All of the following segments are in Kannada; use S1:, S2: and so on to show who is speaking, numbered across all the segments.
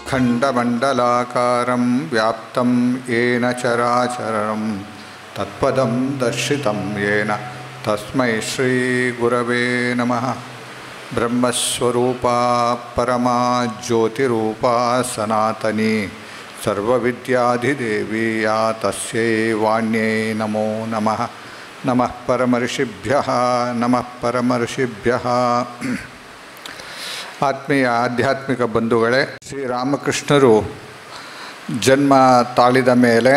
S1: अखण्डमण्डलाकारं व्याप्तं येन चराचरं तत्पदं दर्शितं येन तस्मै श्रीगुरवे नमः ब्रह्मस्वरूपा परमा ज्योतिरूपा सनातनी सर्वविद्याधिदेवी या तस्यै वाण्यै नमो नमः नमः परमर्षिभ्यः नमः परमर्षिभ्यः ಆತ್ಮೀಯ ಆಧ್ಯಾತ್ಮಿಕ ಬಂಧುಗಳೇ ಶ್ರೀರಾಮಕೃಷ್ಣರು ಜನ್ಮ ತಾಳಿದ ಮೇಲೆ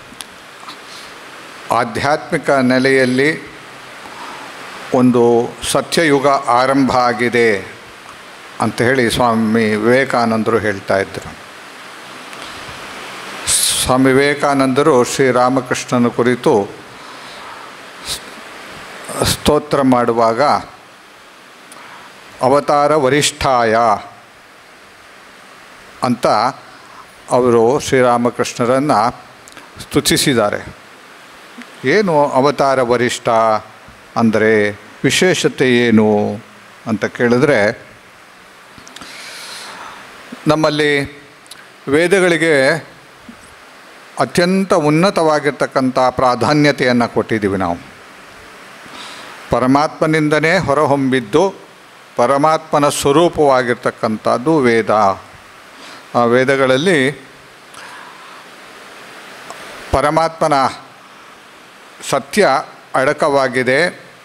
S1: ಆಧ್ಯಾತ್ಮಿಕ ನೆಲೆಯಲ್ಲಿ ಒಂದು ಸತ್ಯಯುಗ ಆರಂಭ ಆಗಿದೆ ಅಂತ ಹೇಳಿ ಸ್ವಾಮಿ ವಿವೇಕಾನಂದರು ಹೇಳ್ತಾ ಇದ್ದರು ಸ್ವಾಮಿ ವಿವೇಕಾನಂದರು ಶ್ರೀರಾಮಕೃಷ್ಣನ ಕುರಿತು ಸ್ತೋತ್ರ ಮಾಡುವಾಗ ಅವತಾರ ವರಿಷ್ಠಾಯ ಅಂತ ಅವರು ಶ್ರೀರಾಮಕೃಷ್ಣರನ್ನು ಸ್ತುತಿಸಿದ್ದಾರೆ ಏನು ಅವತಾರ ವರಿಷ್ಠ ಅಂದರೆ ವಿಶೇಷತೆ ಏನು ಅಂತ ಕೇಳಿದ್ರೆ ನಮ್ಮಲ್ಲಿ ವೇದಗಳಿಗೆ ಅತ್ಯಂತ ಉನ್ನತವಾಗಿರ್ತಕ್ಕಂಥ ಪ್ರಾಧಾನ್ಯತೆಯನ್ನು ಕೊಟ್ಟಿದ್ದೀವಿ ನಾವು ಪರಮಾತ್ಮನಿಂದನೇ ಹೊರಹೊಮ್ಮಿದ್ದು ಪರಮಾತ್ಮನ ಸ್ವರೂಪವಾಗಿರ್ತಕ್ಕಂಥದ್ದು ವೇದ ಆ ವೇದಗಳಲ್ಲಿ ಪರಮಾತ್ಮನ ಸತ್ಯ ಅಡಕವಾಗಿದೆ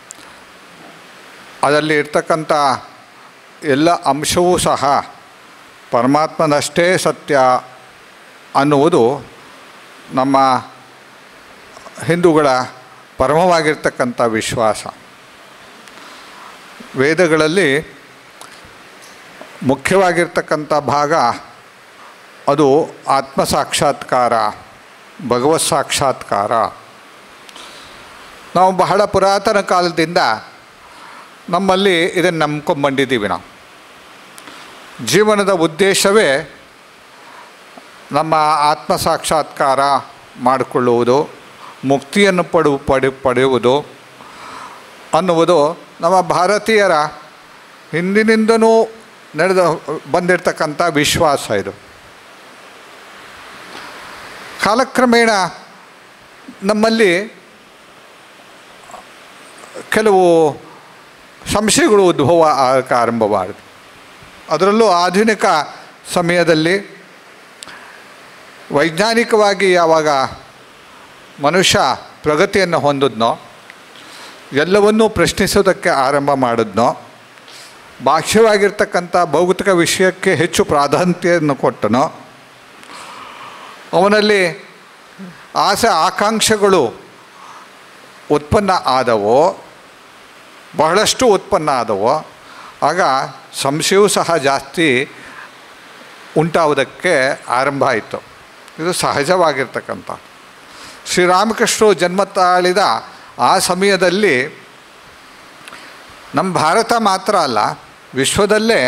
S1: ಅದರಲ್ಲಿ ಇರ್ತಕ್ಕಂಥ ಎಲ್ಲ ಅಂಶವೂ ಸಹ ಪರಮಾತ್ಮನಷ್ಟೇ ಸತ್ಯ ಅನ್ನುವುದು ನಮ್ಮ ಹಿಂದೂಗಳ ಪರಮವಾಗಿರ್ತಕ್ಕಂಥ ವಿಶ್ವಾಸ ವೇದಗಳಲ್ಲಿ ಮುಖ್ಯವಾಗಿರ್ತಕ್ಕಂಥ ಭಾಗ ಅದು ಆತ್ಮ ಸಾಕ್ಷಾತ್ಕಾರ ಭಗವತ್ ಸಾಕ್ಷಾತ್ಕಾರ ನಾವು ಬಹಳ ಪುರಾತನ ಕಾಲದಿಂದ ನಮ್ಮಲ್ಲಿ ಇದನ್ನು ನಂಬ್ಕೊಂಬಂದಿದ್ದೀವಿ ನಾವು ಜೀವನದ ಉದ್ದೇಶವೇ ನಮ್ಮ ಆತ್ಮ ಸಾಕ್ಷಾತ್ಕಾರ ಮಾಡಿಕೊಳ್ಳುವುದು ಮುಕ್ತಿಯನ್ನು ಪಡು ಪಡೆ ಪಡೆಯುವುದು ಅನ್ನುವುದು ನಮ್ಮ ಭಾರತೀಯರ ಹಿಂದಿನಿಂದನೂ ನಡೆದ ಬಂದಿರತಕ್ಕಂಥ ವಿಶ್ವಾಸ ಇದು ಕಾಲಕ್ರಮೇಣ ನಮ್ಮಲ್ಲಿ ಕೆಲವು ಸಂಶಯಗಳು ಉದ್ಭವ ಆಗಕ್ಕೆ ಆರಂಭವಾಯಿತು ಅದರಲ್ಲೂ ಆಧುನಿಕ ಸಮಯದಲ್ಲಿ ವೈಜ್ಞಾನಿಕವಾಗಿ ಯಾವಾಗ ಮನುಷ್ಯ ಪ್ರಗತಿಯನ್ನು ಹೊಂದಿದ್ನೋ ಎಲ್ಲವನ್ನೂ ಪ್ರಶ್ನಿಸೋದಕ್ಕೆ ಆರಂಭ ಮಾಡಿದ್ನೋ ಬಾಹ್ಯವಾಗಿರ್ತಕ್ಕಂಥ ಭೌತಿಕ ವಿಷಯಕ್ಕೆ ಹೆಚ್ಚು ಪ್ರಾಧಾನ್ಯತೆಯನ್ನು ಕೊಟ್ಟನೋ ಅವನಲ್ಲಿ ಆಸೆ ಆಕಾಂಕ್ಷೆಗಳು ಉತ್ಪನ್ನ ಆದವೋ ಬಹಳಷ್ಟು ಉತ್ಪನ್ನ ಆದವೋ ಆಗ ಸಂಶಯವೂ ಸಹ ಜಾಸ್ತಿ ಉಂಟಾವುದಕ್ಕೆ ಆರಂಭ ಆಯಿತು ಇದು ಸಹಜವಾಗಿರ್ತಕ್ಕಂಥ ಶ್ರೀರಾಮಕೃಷ್ಣರು ಜನ್ಮ ತಾಳಿದ ಆ ಸಮಯದಲ್ಲಿ ನಮ್ಮ ಭಾರತ ಮಾತ್ರ ಅಲ್ಲ ವಿಶ್ವದಲ್ಲೇ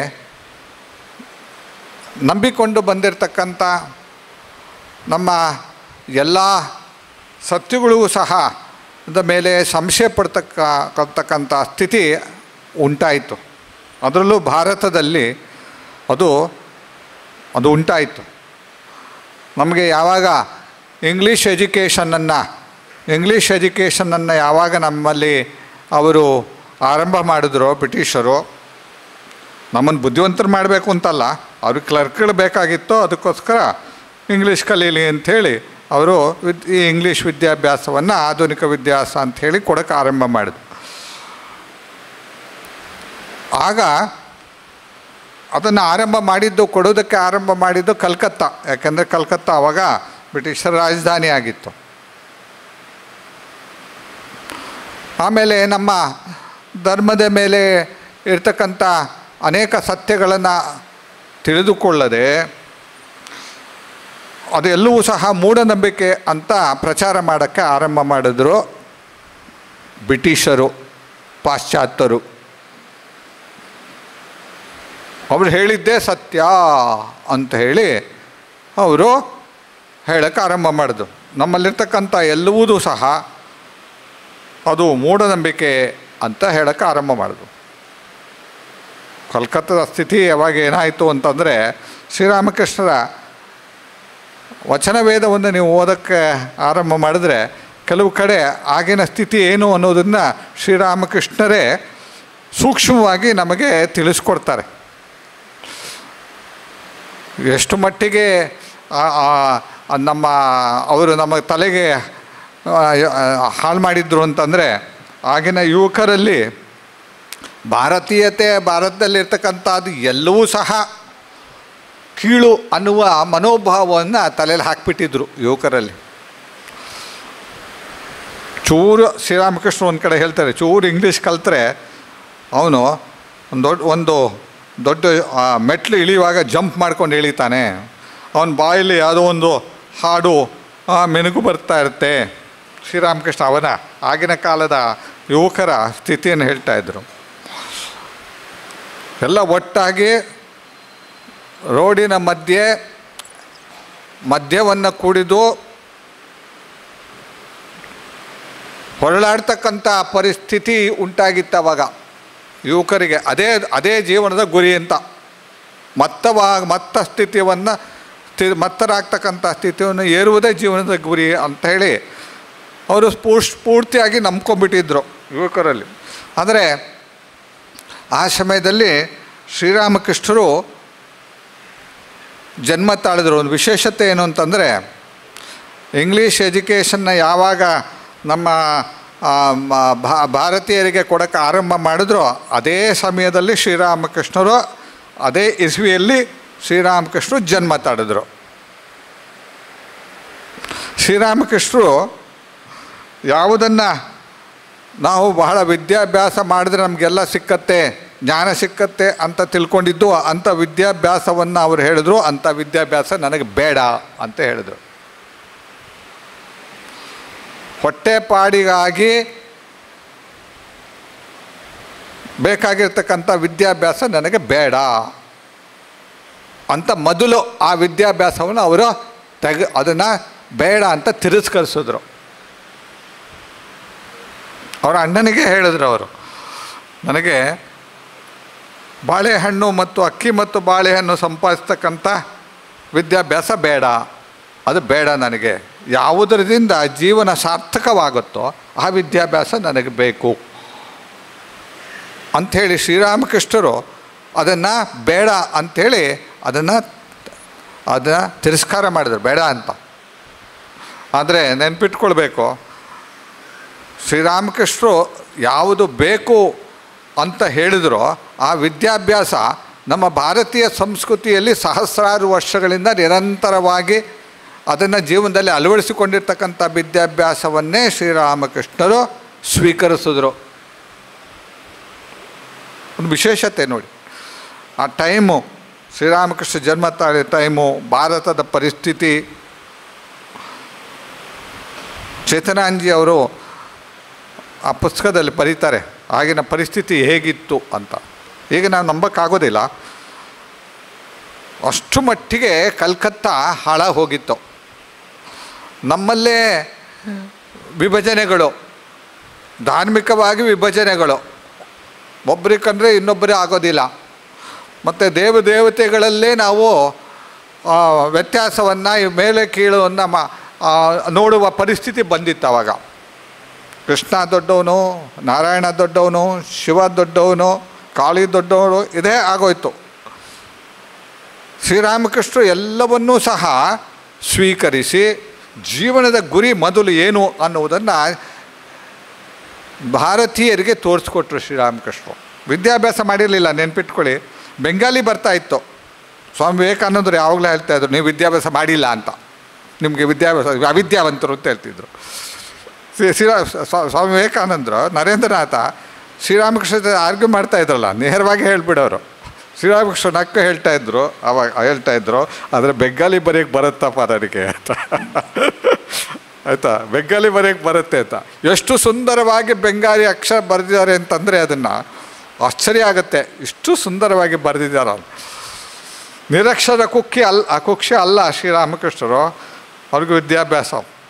S1: ನಂಬಿಕೊಂಡು ಬಂದಿರತಕ್ಕಂಥ ನಮ್ಮ ಎಲ್ಲ ಸತ್ಯಗಳು ಸಹ ದ ಮೇಲೆ ಸಂಶಯ ಪಡ್ತಕ್ಕ ಪಡ್ತಕ್ಕಂಥ ಸ್ಥಿತಿ ಉಂಟಾಯಿತು ಅದರಲ್ಲೂ ಭಾರತದಲ್ಲಿ ಅದು ಅದು ಉಂಟಾಯಿತು ನಮಗೆ ಯಾವಾಗ ಇಂಗ್ಲೀಷ್ ಎಜುಕೇಷನನ್ನು ಇಂಗ್ಲೀಷ್ ಎಜುಕೇಷನನ್ನು ಯಾವಾಗ ನಮ್ಮಲ್ಲಿ ಅವರು ಆರಂಭ ಮಾಡಿದ್ರು ಬ್ರಿಟಿಷರು ನಮ್ಮನ್ನು ಬುದ್ಧಿವಂತರು ಮಾಡಬೇಕು ಅಂತಲ್ಲ ಅವ್ರಿಗೆ ಕ್ಲರ್ಕ್ಗಳು ಬೇಕಾಗಿತ್ತು ಅದಕ್ಕೋಸ್ಕರ ಇಂಗ್ಲೀಷ್ ಕಲೀಲಿ ಅಂಥೇಳಿ ಅವರು ವಿದ್ ಈ ಇಂಗ್ಲೀಷ್ ವಿದ್ಯಾಭ್ಯಾಸವನ್ನು ಆಧುನಿಕ ವಿದ್ಯಾಸ ಅಂಥೇಳಿ ಕೊಡೋಕ್ಕೆ ಆರಂಭ ಮಾಡಿದ್ರು ಆಗ ಅದನ್ನು ಆರಂಭ ಮಾಡಿದ್ದು ಕೊಡೋದಕ್ಕೆ ಆರಂಭ ಮಾಡಿದ್ದು ಕಲ್ಕತ್ತಾ ಯಾಕೆಂದರೆ ಕಲ್ಕತ್ತಾ ಆವಾಗ ಬ್ರಿಟಿಷರ ರಾಜಧಾನಿ ಆಗಿತ್ತು ಆಮೇಲೆ ನಮ್ಮ ಧರ್ಮದ ಮೇಲೆ ಇರ್ತಕ್ಕಂಥ ಅನೇಕ ಸತ್ಯಗಳನ್ನು ತಿಳಿದುಕೊಳ್ಳದೆ ಅದೆಲ್ಲವೂ ಸಹ ಮೂಢನಂಬಿಕೆ ಅಂತ ಪ್ರಚಾರ ಮಾಡೋಕ್ಕೆ ಆರಂಭ ಮಾಡಿದ್ರು ಬ್ರಿಟಿಷರು ಪಾಶ್ಚಾತ್ಯರು ಅವ್ರು ಹೇಳಿದ್ದೇ ಸತ್ಯ ಅಂತ ಹೇಳಿ ಅವರು ಹೇಳಕ್ಕೆ ಆರಂಭ ಮಾಡಿದ್ರು ನಮ್ಮಲ್ಲಿರ್ತಕ್ಕಂಥ ಎಲ್ಲವೂ ಸಹ ಅದು ಮೂಢನಂಬಿಕೆ ಅಂತ ಹೇಳಕ್ಕೆ ಆರಂಭ ಮಾಡಿದ್ರು ಕಲ್ಕತ್ತಾದ ಸ್ಥಿತಿ ಯಾವಾಗ ಏನಾಯಿತು ಅಂತಂದರೆ ಶ್ರೀರಾಮಕೃಷ್ಣರ ವಚನವೇದವನ್ನು ನೀವು ಓದೋಕ್ಕೆ ಆರಂಭ ಮಾಡಿದ್ರೆ ಕೆಲವು ಕಡೆ ಆಗಿನ ಸ್ಥಿತಿ ಏನು ಅನ್ನೋದನ್ನು ಶ್ರೀರಾಮಕೃಷ್ಣರೇ ಸೂಕ್ಷ್ಮವಾಗಿ ನಮಗೆ ತಿಳಿಸ್ಕೊಡ್ತಾರೆ ಎಷ್ಟು ಮಟ್ಟಿಗೆ ಆ- ಆ- ಆ ನಮ್ಮ ಅವರು ನಮ್ಮ ತಲೆಗೆ ಹಾಳು ಮಾಡಿದ್ರು ಅಂತಂದರೆ ಆಗಿನ ಯುವಕರಲ್ಲಿ ಭಾರತೀಯತೆ ಭಾರತದಲ್ಲಿರ್ತಕ್ಕಂಥದ್ದು ಎಲ್ಲವೂ ಸಹ ಕೀಳು ಅನ್ನುವ ಮನೋಭಾವವನ್ನು ತಲೆಯಲ್ಲಿ ಹಾಕಿಬಿಟ್ಟಿದ್ರು ಯುವಕರಲ್ಲಿ ಚೂರು ಶ್ರೀರಾಮಕೃಷ್ಣ ಒಂದು ಕಡೆ ಹೇಳ್ತಾರೆ ಚೂರು ಇಂಗ್ಲೀಷ್ ಕಲ್ತ್ರೆ ಅವನು ಒಂದು ದೊಡ್ಡ ಒಂದು ದೊಡ್ಡ ಆ, ಮೆಟ್ಲು ಇಳಿಯುವಾಗ ಜಂಪ್ ಮಾಡ್ಕೊಂಡು ಇಳಿತಾನೆ ಅವನ ಬಾಯಲ್ಲಿ ಯಾವುದೋ ಒಂದು ಹಾಡು ಆ, ಮೆನುಗು ಬರ್ತಾ ಇರುತ್ತೆ ಶ್ರೀರಾಮಕೃಷ್ಣ ಅವನ ಆಗಿನ ಕಾಲದ ಯುವಕರ ಸ್ಥಿತಿಯನ್ನು ಹೇಳ್ತಾ ಇದ್ರು ಎಲ್ಲ ಒಟ್ಟಾಗಿ ರೋಡಿನ ಮಧ್ಯೆ ಮದ್ಯವನ್ನು ಕುಡಿದು ಹೊರಳಾಡ್ತಕ್ಕಂಥ ಪರಿಸ್ಥಿತಿ ಉಂಟಾಗಿತ್ತು ಅವಾಗ ಯುವಕರಿಗೆ ಅದೇ ಅದೇ ಜೀವನದ ಗುರಿ ಅಂತ ಮತ್ತವಾ ಮತ್ತ ಸ್ಥಿತಿಯನ್ನು ಸ್ಥಿ ಮತ್ತರಾಗ್ತಕ್ಕಂಥ ಸ್ಥಿತಿಯನ್ನು ಏರುವುದೇ ಜೀವನದ ಗುರಿ ಅಂತ ಹೇಳಿ ಅವರು ಸ್ಫೂರ್ ಸ್ಫೂರ್ತಿಯಾಗಿ ನಂಬ್ಕೊಂಡ್ಬಿಟ್ಟಿದ್ರು ಯುವಕರಲ್ಲಿ ಆದರೆ ಆ ಸಮಯದಲ್ಲಿ ಶ್ರೀರಾಮಕೃಷ್ಣರು ಜನ್ಮ ತಾಳಿದ್ರು ಒಂದು ವಿಶೇಷತೆ ಏನು ಅಂತಂದರೆ ಇಂಗ್ಲೀಷ್ ಎಜುಕೇಷನ್ನ ಯಾವಾಗ ನಮ್ಮ ಆ, ಮ- ಭಾ- ಭಾರತೀಯರಿಗೆ ಕೊಡೋಕ್ಕೆ ಆರಂಭ ಮಾಡಿದ್ರು ಅದೇ ಸಮಯದಲ್ಲಿ ಶ್ರೀರಾಮಕೃಷ್ಣರು ಅದೇ ಇಸ್ವಿಯಲ್ಲಿ ಶ್ರೀರಾಮಕೃಷ್ಣರು ಜನ್ಮ ತಾಳಿದ್ರು ಶ್ರೀರಾಮಕೃಷ್ಣರು ಯಾವುದನ್ನು ನಾವು ಬಹಳ ವಿದ್ಯಾಭ್ಯಾಸ ಮಾಡಿದ್ರೆ ನಮಗೆಲ್ಲ ಸಿಕ್ಕತ್ತೆ ಜ್ಞಾನ ಸಿಕ್ಕತ್ತೆ ಅಂತ ತಿಳ್ಕೊಂಡಿದ್ದು ಅಂಥ ವಿದ್ಯಾಭ್ಯಾಸವನ್ನು ಅವರು ಹೇಳಿದ್ರು ಅಂಥ ವಿದ್ಯಾಭ್ಯಾಸ ನನಗೆ ಬೇಡ ಅಂತ ಹೇಳಿದ್ರು ಹೊಟ್ಟೆಪಾಡಿಗಾಗಿ ಬೇಕಾಗಿರ್ತಕ್ಕಂಥ ವಿದ್ಯಾಭ್ಯಾಸ ನನಗೆ ಬೇಡ ಅಂತ ಮೊದಲು ಆ ವಿದ್ಯಾಭ್ಯಾಸವನ್ನು ಅವರು ತೆಗೆ ಅದನ್ನು ಬೇಡ ಅಂತ ತಿರಸ್ಕರಿಸಿದ್ರು ಅವರ ಅಣ್ಣನಿಗೆ ಹೇಳಿದ್ರು ಅವರು ನನಗೆ ಬಾಳೆಹಣ್ಣು ಮತ್ತು ಅಕ್ಕಿ ಮತ್ತು ಬಾಳೆಹಣ್ಣು ಸಂಪಾದಿಸ್ತಕ್ಕಂಥ ವಿದ್ಯಾಭ್ಯಾಸ ಬೇಡ ಅದು ಬೇಡ ನನಗೆ ಯಾವುದರಿಂದ ಜೀವನ ಸಾರ್ಥಕವಾಗುತ್ತೋ ಆ ವಿದ್ಯಾಭ್ಯಾಸ ನನಗೆ ಬೇಕು ಅಂಥೇಳಿ ಶ್ರೀರಾಮಕೃಷ್ಣರು ಅದನ್ನು ಬೇಡ ಅಂಥೇಳಿ ಅದನ್ನು ಅದನ್ನು ತಿರಸ್ಕಾರ ಮಾಡಿದ್ರು ಬೇಡ ಅಂತ ಆದರೆ ನೆನ್ಪಿಟ್ಕೊಳ್ಬೇಕು ಶ್ರೀರಾಮಕೃಷ್ಣರು ಯಾವುದು ಬೇಕು ಅಂತ ಹೇಳಿದ್ರೋ ಆ ವಿದ್ಯಾಭ್ಯಾಸ ನಮ್ಮ ಭಾರತೀಯ ಸಂಸ್ಕೃತಿಯಲ್ಲಿ ಸಹಸ್ರಾರು ವರ್ಷಗಳಿಂದ ನಿರಂತರವಾಗಿ ಅದನ್ನು ಜೀವನದಲ್ಲಿ ಅಳವಡಿಸಿಕೊಂಡಿರ್ತಕ್ಕಂಥ ವಿದ್ಯಾಭ್ಯಾಸವನ್ನೇ ಶ್ರೀರಾಮಕೃಷ್ಣರು ಸ್ವೀಕರಿಸಿದ್ರು ಒಂದು ವಿಶೇಷತೆ ನೋಡಿ ಆ ಟೈಮು ಶ್ರೀರಾಮಕೃಷ್ಣ ಜನ್ಮ ತಾಳಿ ಟೈಮು ಭಾರತದ ಪರಿಸ್ಥಿತಿ ಚೇತನಾಂಜಿ ಅವರು ಆ ಪುಸ್ತಕದಲ್ಲಿ ಬರೀತಾರೆ ಆಗಿನ ಪರಿಸ್ಥಿತಿ ಹೇಗಿತ್ತು ಅಂತ ಈಗ ನಾವು ನಂಬಕ್ಕಾಗೋದಿಲ್ಲ ಅಷ್ಟು ಮಟ್ಟಿಗೆ ಕಲ್ಕತ್ತಾ ಹಾಳ ಹೋಗಿತ್ತು ನಮ್ಮಲ್ಲೇ ವಿಭಜನೆಗಳು ಧಾರ್ಮಿಕವಾಗಿ ವಿಭಜನೆಗಳು ಒಬ್ರಿಗೆ ಕಂಡ್ರೆ ಇನ್ನೊಬ್ಬರೇ ಆಗೋದಿಲ್ಲ ಮತ್ತು ದೇವ ದೇವತೆಗಳಲ್ಲೇ ನಾವು ಆ, ವ್ಯತ್ಯಾಸವನ್ನು ಈ ಮೇಲೆ ಕೀಳುವನ್ನು ಮ ಆ, ನೋಡುವ ಪರಿಸ್ಥಿತಿ ಬಂದಿತ್ತು ಆವಾಗ ಕೃಷ್ಣ ದೊಡ್ಡವನು ನಾರಾಯಣ ದೊಡ್ಡವನು ಶಿವ ದೊಡ್ಡವನು ಕಾಳಿ ದೊಡ್ಡವನು ಇದೇ ಆಗೋಯ್ತು ಶ್ರೀರಾಮಕೃಷ್ಣರು ಎಲ್ಲವನ್ನೂ ಸಹ ಸ್ವೀಕರಿಸಿ ಜೀವನದ ಗುರಿ ಮೊದಲು ಏನು ಅನ್ನುವುದನ್ನು ಭಾರತೀಯರಿಗೆ ತೋರಿಸ್ಕೊಟ್ರು ಶ್ರೀರಾಮಕೃಷ್ಣರು ವಿದ್ಯಾಭ್ಯಾಸ ಮಾಡಿರಲಿಲ್ಲ ನೆನ್ಪಿಟ್ಕೊಳ್ಳಿ ಬೆಂಗಾಲಿ ಬರ್ತಾ ಇತ್ತು ಸ್ವಾಮಿ ವಿವೇಕಾನಂದರು ಯಾವಾಗಲೂ ಹೇಳ್ತಾ ಇದ್ರು ನೀವು ವಿದ್ಯಾಭ್ಯಾಸ ಮಾಡಿಲ್ಲ ಅಂತ ನಿಮಗೆ ವಿದ್ಯಾಭ್ಯಾಸ ಅವಿದ್ಯಾವಂತರು ಅಂತ ಹೇಳ್ತಿದ್ರು ಶ್ರೀ ಶ್ರೀರಾ ಸ್ವಾ- ಸ್ವಾಮಿ ವಿವೇಕಾನಂದರು ನರೇಂದ್ರನಾಥ ಶ್ರೀರಾಮಕೃಷ್ಣ ಜೊತೆ ಆರ್ಗ್ಯೂ ಮಾಡ್ತಾ ಇದ್ರಲ್ಲ ನೇರವಾಗಿ ಹೇಳ್ಬಿಡೋರು ಶ್ರೀರಾಮಕೃಷ್ಣ ನಕ್ಕ ಹೇಳ್ತಾ ಇದ್ರು ಅವಾಗ ಹೇಳ್ತಾ ಇದ್ರು ಆದರೆ ಬೆಂಗಾಲಿ ಬರೆಯೋಕ್ಕೆ ಬರುತ್ತಪ್ಪ ನನಗೆ ಅಂತ ಆಯಿತಾ ಬೆಂಗಾಲಿ ಬರೆಯೋಕ್ಕೆ ಬರುತ್ತೆ ಅಂತ ಎಷ್ಟು ಸುಂದರವಾಗಿ ಬೆಂಗಾಲಿ ಅಕ್ಷರ ಬರೆದಿದ್ದಾರೆ ಅಂತಂದರೆ ಅದನ್ನು ಆಶ್ಚರ್ಯ ಆಗುತ್ತೆ ಇಷ್ಟು ಸುಂದರವಾಗಿ ಬರೆದಿದ್ದಾರೆ ಅವ್ರು. ನಿರಕ್ಷರ ಕುಕ್ಕಿ ಅಲ್ಲ ಆ ಕುಕ್ಷಿ ಅಲ್ಲ ಶ್ರೀರಾಮಕೃಷ್ಣರು ಅವ್ರಿಗೂ ವಿದ್ಯಾಭ್ಯಾಸ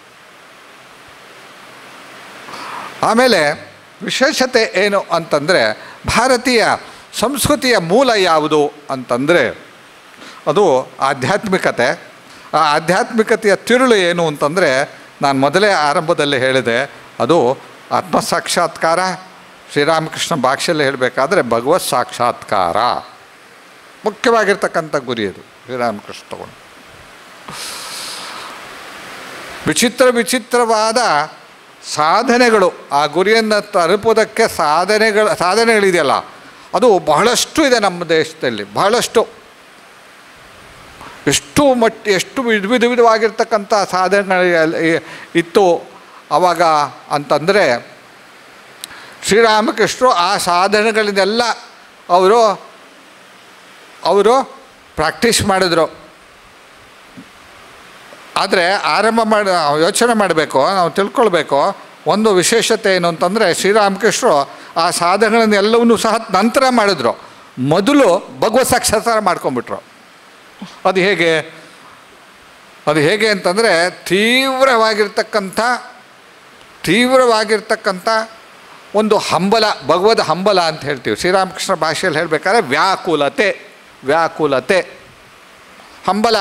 S1: ಆಮೇಲೆ ವಿಶೇಷತೆ ಏನು ಅಂತಂದರೆ ಭಾರತೀಯ ಸಂಸ್ಕೃತಿಯ ಮೂಲ ಯಾವುದು ಅಂತಂದರೆ ಅದು ಆಧ್ಯಾತ್ಮಿಕತೆ ಆ ಆಧ್ಯಾತ್ಮಿಕತೆಯ ತಿರುಳು ಏನು ಅಂತಂದರೆ ನಾನು ಮೊದಲೇ ಆರಂಭದಲ್ಲಿ ಹೇಳಿದೆ ಅದು ಆತ್ಮ ಸಾಕ್ಷಾತ್ಕಾರ ಶ್ರೀರಾಮಕೃಷ್ಣ ಭಾಷೆಯಲ್ಲಿ ಹೇಳಬೇಕಾದ್ರೆ ಭಗವತ್ ಸಾಕ್ಷಾತ್ಕಾರ ಮುಖ್ಯವಾಗಿರ್ತಕ್ಕಂಥ ಗುರಿ ಅದು ಶ್ರೀರಾಮಕೃಷ್ಣ ತಗೊಂಡು ವಿಚಿತ್ರ ವಿಚಿತ್ರವಾದ ಸಾಧನೆಗಳು ಆ ಗುರಿಯನ್ನು ತಲುಪುವುದಕ್ಕೆ ಸಾಧನೆಗಳು ಸಾಧನೆಗಳಿದೆಯಲ್ಲ ಅದು ಬಹಳಷ್ಟು ಇದೆ ನಮ್ಮ ದೇಶದಲ್ಲಿ ಬಹಳಷ್ಟು ಎಷ್ಟು ಮಟ್ಟ ಎಷ್ಟು ವಿಧ ವಿಧ ವಿಧವಾಗಿರ್ತಕ್ಕಂಥ ಸಾಧನೆಗಳು ಎಲ್- ಇ- ಇತ್ತು ಆವಾಗ ಅಂತಂದರೆ ಶ್ರೀರಾಮಕೃಷ್ಣರು ಆ ಸಾಧನೆಗಳನ್ನೆಲ್ಲ ಅವರು ಅವರು ಪ್ರಾಕ್ಟೀಸ್ ಮಾಡಿದ್ರು ಆದರೆ ಆರಂಭ ಮಾಡಿ ಯೋಚನೆ ಮಾಡಬೇಕು ನಾವು ತಿಳ್ಕೊಳ್ಬೇಕು ಒಂದು ವಿಶೇಷತೆ ಏನು ಅಂತಂದರೆ ಶ್ರೀರಾಮಕೃಷ್ಣರು ಆ ಸಾಧನೆಗಳನ್ನೆಲ್ಲವನ್ನೂ ಸಹ ನಂತರ ಮಾಡಿದ್ರು ಮೊದಲು ಭಗವತ್ ಸಾಕ್ಷಾತ್ಕಾರ ಮಾಡ್ಕೊಂಬಿಟ್ರು ಅದು ಹೇಗೆ ಅದು ಹೇಗೆ ಅಂತಂದರೆ ತೀವ್ರವಾಗಿರ್ತಕ್ಕಂಥ ತೀವ್ರವಾಗಿರ್ತಕ್ಕಂಥ ಒಂದು ಹಂಬಲ ಭಗವದ್ ಹಂಬಲ ಅಂತ ಹೇಳ್ತೀವಿ ಶ್ರೀರಾಮಕೃಷ್ಣ ಭಾಷೆಯಲ್ಲಿ ಹೇಳಬೇಕಾದ್ರೆ ವ್ಯಾಕುಲತೆ ವ್ಯಾಕುಲತೆ ಹಂಬಲ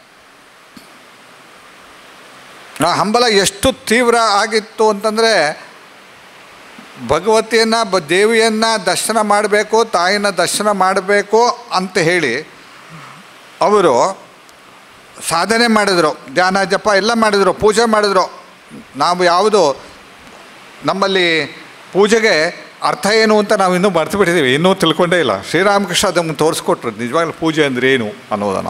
S1: ಆ ಹಂಬಲ ಎಷ್ಟು ತೀವ್ರ ಆಗಿತ್ತು ಅಂತಂದರೆ ಭಗವತಿಯನ್ನು ಬ ದೇವಿಯನ್ನು ದರ್ಶನ ಮಾಡಬೇಕು ತಾಯಿನ ದರ್ಶನ ಮಾಡಬೇಕು ಅಂತ ಹೇಳಿ ಅವರು ಸಾಧನೆ ಮಾಡಿದರು ಧ್ಯಾನ ಜಪ ಎಲ್ಲ ಮಾಡಿದರು ಪೂಜೆ ಮಾಡಿದರು ನಾವು ಯಾವುದು ನಮ್ಮಲ್ಲಿ ಪೂಜೆಗೆ ಅರ್ಥ ಏನು ಅಂತ ನಾವು ಇನ್ನೂ ಮರ್ತು ಬಿಟ್ಟಿದ್ದೀವಿ ಇನ್ನೂ ತಿಳ್ಕೊಂಡೇ ಇಲ್ಲ ಶ್ರೀರಾಮಕೃಷ್ಣ ಅದನ್ನು ತೋರಿಸ್ಕೊಟ್ರು ನಿಜವಾಗ್ಲೂ ಪೂಜೆ ಅಂದರೆ ಏನು ಅನ್ನೋದನ್ನು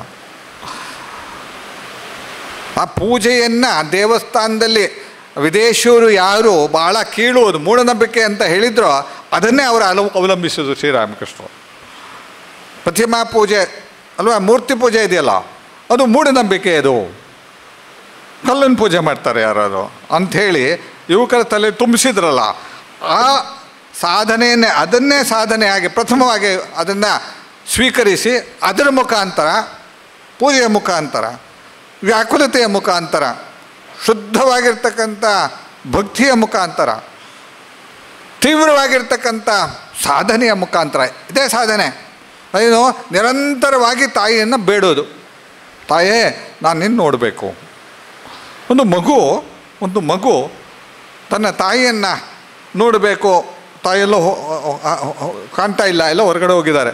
S1: ಆ ಪೂಜೆಯನ್ನು ದೇವಸ್ಥಾನದಲ್ಲಿ ವಿದೇಶಿಯರು ಯಾರು ಭಾಳ ಕೀಳುವುದು ಮೂಢನಂಬಿಕೆ ಅಂತ ಹೇಳಿದ್ರೋ ಅದನ್ನೇ ಅವರು ಅಲವು ಅವಲಂಬಿಸೋದು ಶ್ರೀರಾಮಕೃಷ್ಣರು ಪ್ರತಿಮಾ ಪೂಜೆ ಅಲ್ವಾ ಮೂರ್ತಿ ಪೂಜೆ ಇದೆಯಲ್ಲ ಅದು ಮೂಢನಂಬಿಕೆ ಅದು ಕಲ್ಲಿನ ಪೂಜೆ ಮಾಡ್ತಾರೆ ಯಾರು ಅಂಥೇಳಿ ಯುವಕರ ತಲೆ ತುಂಬಿಸಿದ್ರಲ್ಲ ಆ ಸಾಧನೆಯನ್ನೇ ಅದನ್ನೇ ಸಾಧನೆಯಾಗಿ ಪ್ರಥಮವಾಗಿ ಅದನ್ನು ಸ್ವೀಕರಿಸಿ ಅದರ ಮುಖಾಂತರ ಪೂಜೆಯ ಮುಖಾಂತರ ವ್ಯಾಕುಲತೆಯ ಮುಖಾಂತರ ಶುದ್ಧವಾಗಿರ್ತಕ್ಕಂಥ ಭಕ್ತಿಯ ಮುಖಾಂತರ ತೀವ್ರವಾಗಿರ್ತಕ್ಕಂಥ ಸಾಧನೆಯ ಮುಖಾಂತರ ಇದೇ ಸಾಧನೆ ಏನು ನಿರಂತರವಾಗಿ ತಾಯಿಯನ್ನು ಬೇಡೋದು ತಾಯೇ ನಾನು ನಿನ್ನ ನೋಡಬೇಕು ಒಂದು ಮಗು ಒಂದು ಮಗು ತನ್ನ ತಾಯಿಯನ್ನು ನೋಡಬೇಕು ತಾಯಿಯೆಲ್ಲೋ ಹೋ- ಹೋ- ಹೋ- ಹೋ- ಕಾಣ್ತಾ ಇಲ್ಲ ಎಲ್ಲ ಹೊರಗಡೆ ಹೋಗಿದ್ದಾರೆ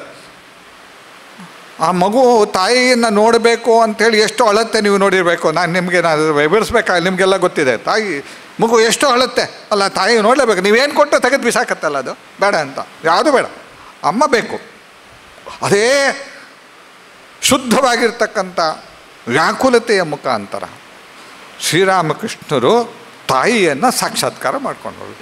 S1: ಆ ಮಗು ತಾಯಿಯನ್ನು ನೋಡಬೇಕು ಅಂಥೇಳಿ ಎಷ್ಟು ಅಳತ್ತೆ ನೀವು ನೋಡಿರಬೇಕು ನಾನು ನಿಮಗೆ ನಾನು ವಿವರಿಸ್ಬೇಕಾ ನಿಮಗೆಲ್ಲ ಗೊತ್ತಿದೆ ತಾಯಿ ಮಗು ಎಷ್ಟು ಅಳುತ್ತೆ ಅಲ್ಲ ತಾಯಿ ನೋಡಲೇಬೇಕು ನೀವೇನು ಕೊಟ್ಟು ತೆಗೆದು ಬಿಸಾಕತ್ತಲ್ಲ ಅದು ಬೇಡ ಅಂತ ಯಾವುದು ಬೇಡ ಅಮ್ಮ ಬೇಕು ಅದೇ ಶುದ್ಧವಾಗಿರ್ತಕ್ಕಂಥ ವ್ಯಾಕುಲತೆಯ ಮುಖಾಂತರ ಶ್ರೀರಾಮಕೃಷ್ಣರು ತಾಯಿಯನ್ನು ಸಾಕ್ಷಾತ್ಕಾರ ಮಾಡ್ಕೊಂಡರು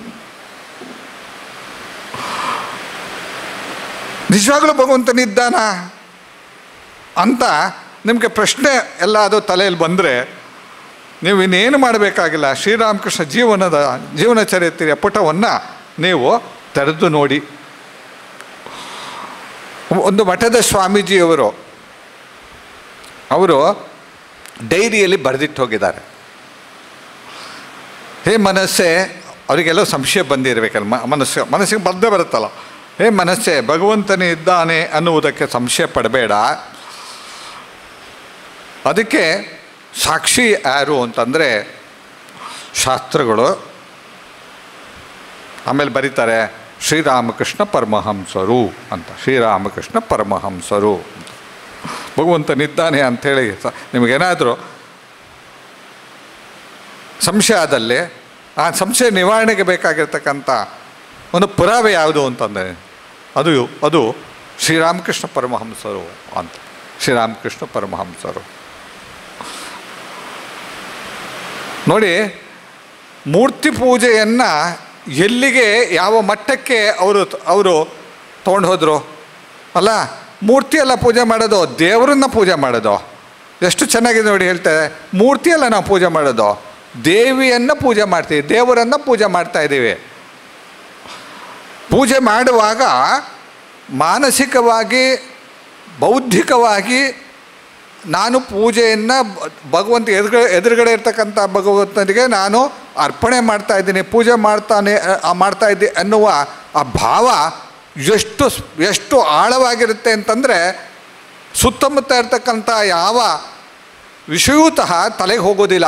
S1: ನಿಜವಾಗ್ಲೂ ಭಗವಂತನಿದ್ದಾನ ಅಂತ ನಿಮಗೆ ಪ್ರಶ್ನೆ ಎಲ್ಲ ಅದು ತಲೆಯಲ್ಲಿ ಬಂದರೆ ನೀವು ಇನ್ನೇನು ಮಾಡಬೇಕಾಗಿಲ್ಲ ಶ್ರೀರಾಮಕೃಷ್ಣ ಜೀವನದ ಜೀವನ ಚರಿತ್ರೆಯ ಪುಟವನ್ನು ನೀವು ತೆರೆದು ನೋಡಿ ಒಂದು ಮಠದ ಸ್ವಾಮೀಜಿಯವರು ಅವರು ಡೈರಿಯಲ್ಲಿ ಬರೆದಿಟ್ಟು ಹೋಗಿದ್ದಾರೆ ಹೇ ಮನಸ್ಸೇ ಅವರಿಗೆಲ್ಲೋ ಸಂಶಯ ಬಂದಿರಬೇಕಲ್ಲ ಮ ಮನಸ್ಸು ಮನಸ್ಸಿಗೆ ಬಂದೇ ಬರುತ್ತಲ್ಲ ಹೇ ಮನಸ್ಸೇ ಭಗವಂತನೇ ಇದ್ದಾನೆ ಅನ್ನುವುದಕ್ಕೆ ಸಂಶಯ ಪಡಬೇಡ ಅದಕ್ಕೆ ಸಾಕ್ಷಿ ಯಾರು ಅಂತಂದರೆ ಶಾಸ್ತ್ರಗಳು ಆಮೇಲೆ ಬರೀತಾರೆ ಶ್ರೀರಾಮಕೃಷ್ಣ ಪರಮಹಂಸರು ಅಂತ ಶ್ರೀರಾಮಕೃಷ್ಣ ಪರಮಹಂಸರು ಅಂತ ಭಗವಂತನಿದ್ದಾನೆ ಅಂಥೇಳಿ ಸ ನಿಮಗೇನಾದರೂ ಸಂಶಯ ಆದಲ್ಲಿ ಆ ಸಂಶಯ ನಿವಾರಣೆಗೆ ಬೇಕಾಗಿರ್ತಕ್ಕಂಥ ಒಂದು ಪುರಾವೆ ಯಾವುದು ಅಂತಂದರೆ ಅದು ಅದು ಶ್ರೀರಾಮಕೃಷ್ಣ ಪರಮಹಂಸರು ಅಂತ ಶ್ರೀರಾಮಕೃಷ್ಣ ಪರಮಹಂಸರು ನೋಡಿ ಮೂರ್ತಿ ಪೂಜೆಯನ್ನು ಎಲ್ಲಿಗೆ ಯಾವ ಮಟ್ಟಕ್ಕೆ ಅವರು ಅವರು ತೊಗೊಂಡು ಹೋದರು ಅಲ್ಲ ಮೂರ್ತಿ ಎಲ್ಲ ಪೂಜೆ ಮಾಡೋದು ದೇವರನ್ನ ಪೂಜೆ ಮಾಡೋದು ಎಷ್ಟು ಚೆನ್ನಾಗಿದೆ ನೋಡಿ ಹೇಳ್ತಾರೆ ಮೂರ್ತಿ ಎಲ್ಲ ನಾವು ಪೂಜೆ ಮಾಡೋದು ದೇವಿಯನ್ನು ಪೂಜೆ ಮಾಡ್ತೀವಿ ದೇವರನ್ನು ಪೂಜೆ ಮಾಡ್ತಾ ಇದ್ದೀವಿ ಪೂಜೆ ಮಾಡುವಾಗ ಮಾನಸಿಕವಾಗಿ ಬೌದ್ಧಿಕವಾಗಿ ನಾನು ಪೂಜೆಯನ್ನು ಭಗವಂತ ಎದುರುಗಡೆ ಎದುರುಗಡೆ ಇರ್ತಕ್ಕಂಥ ಭಗವಂತನಿಗೆ ನಾನು ಅರ್ಪಣೆ ಮಾಡ್ತಾ ಇದ್ದೀನಿ ಪೂಜೆ ಮಾಡ್ತಾನೆ ಆ, ಮಾಡ್ತಾ ಇದ್ದೆ ಅನ್ನುವ ಆ ಭಾವ ಎಷ್ಟು ಸ್- ಎಷ್ಟು ಆಳವಾಗಿರುತ್ತೆ ಅಂತಂದರೆ ಸುತ್ತಮುತ್ತ ಇರ್ತಕ್ಕಂಥ ಯಾವ ವಿಷಯವೂ ಸಹ ತಲೆಗೆ ಹೋಗೋದಿಲ್ಲ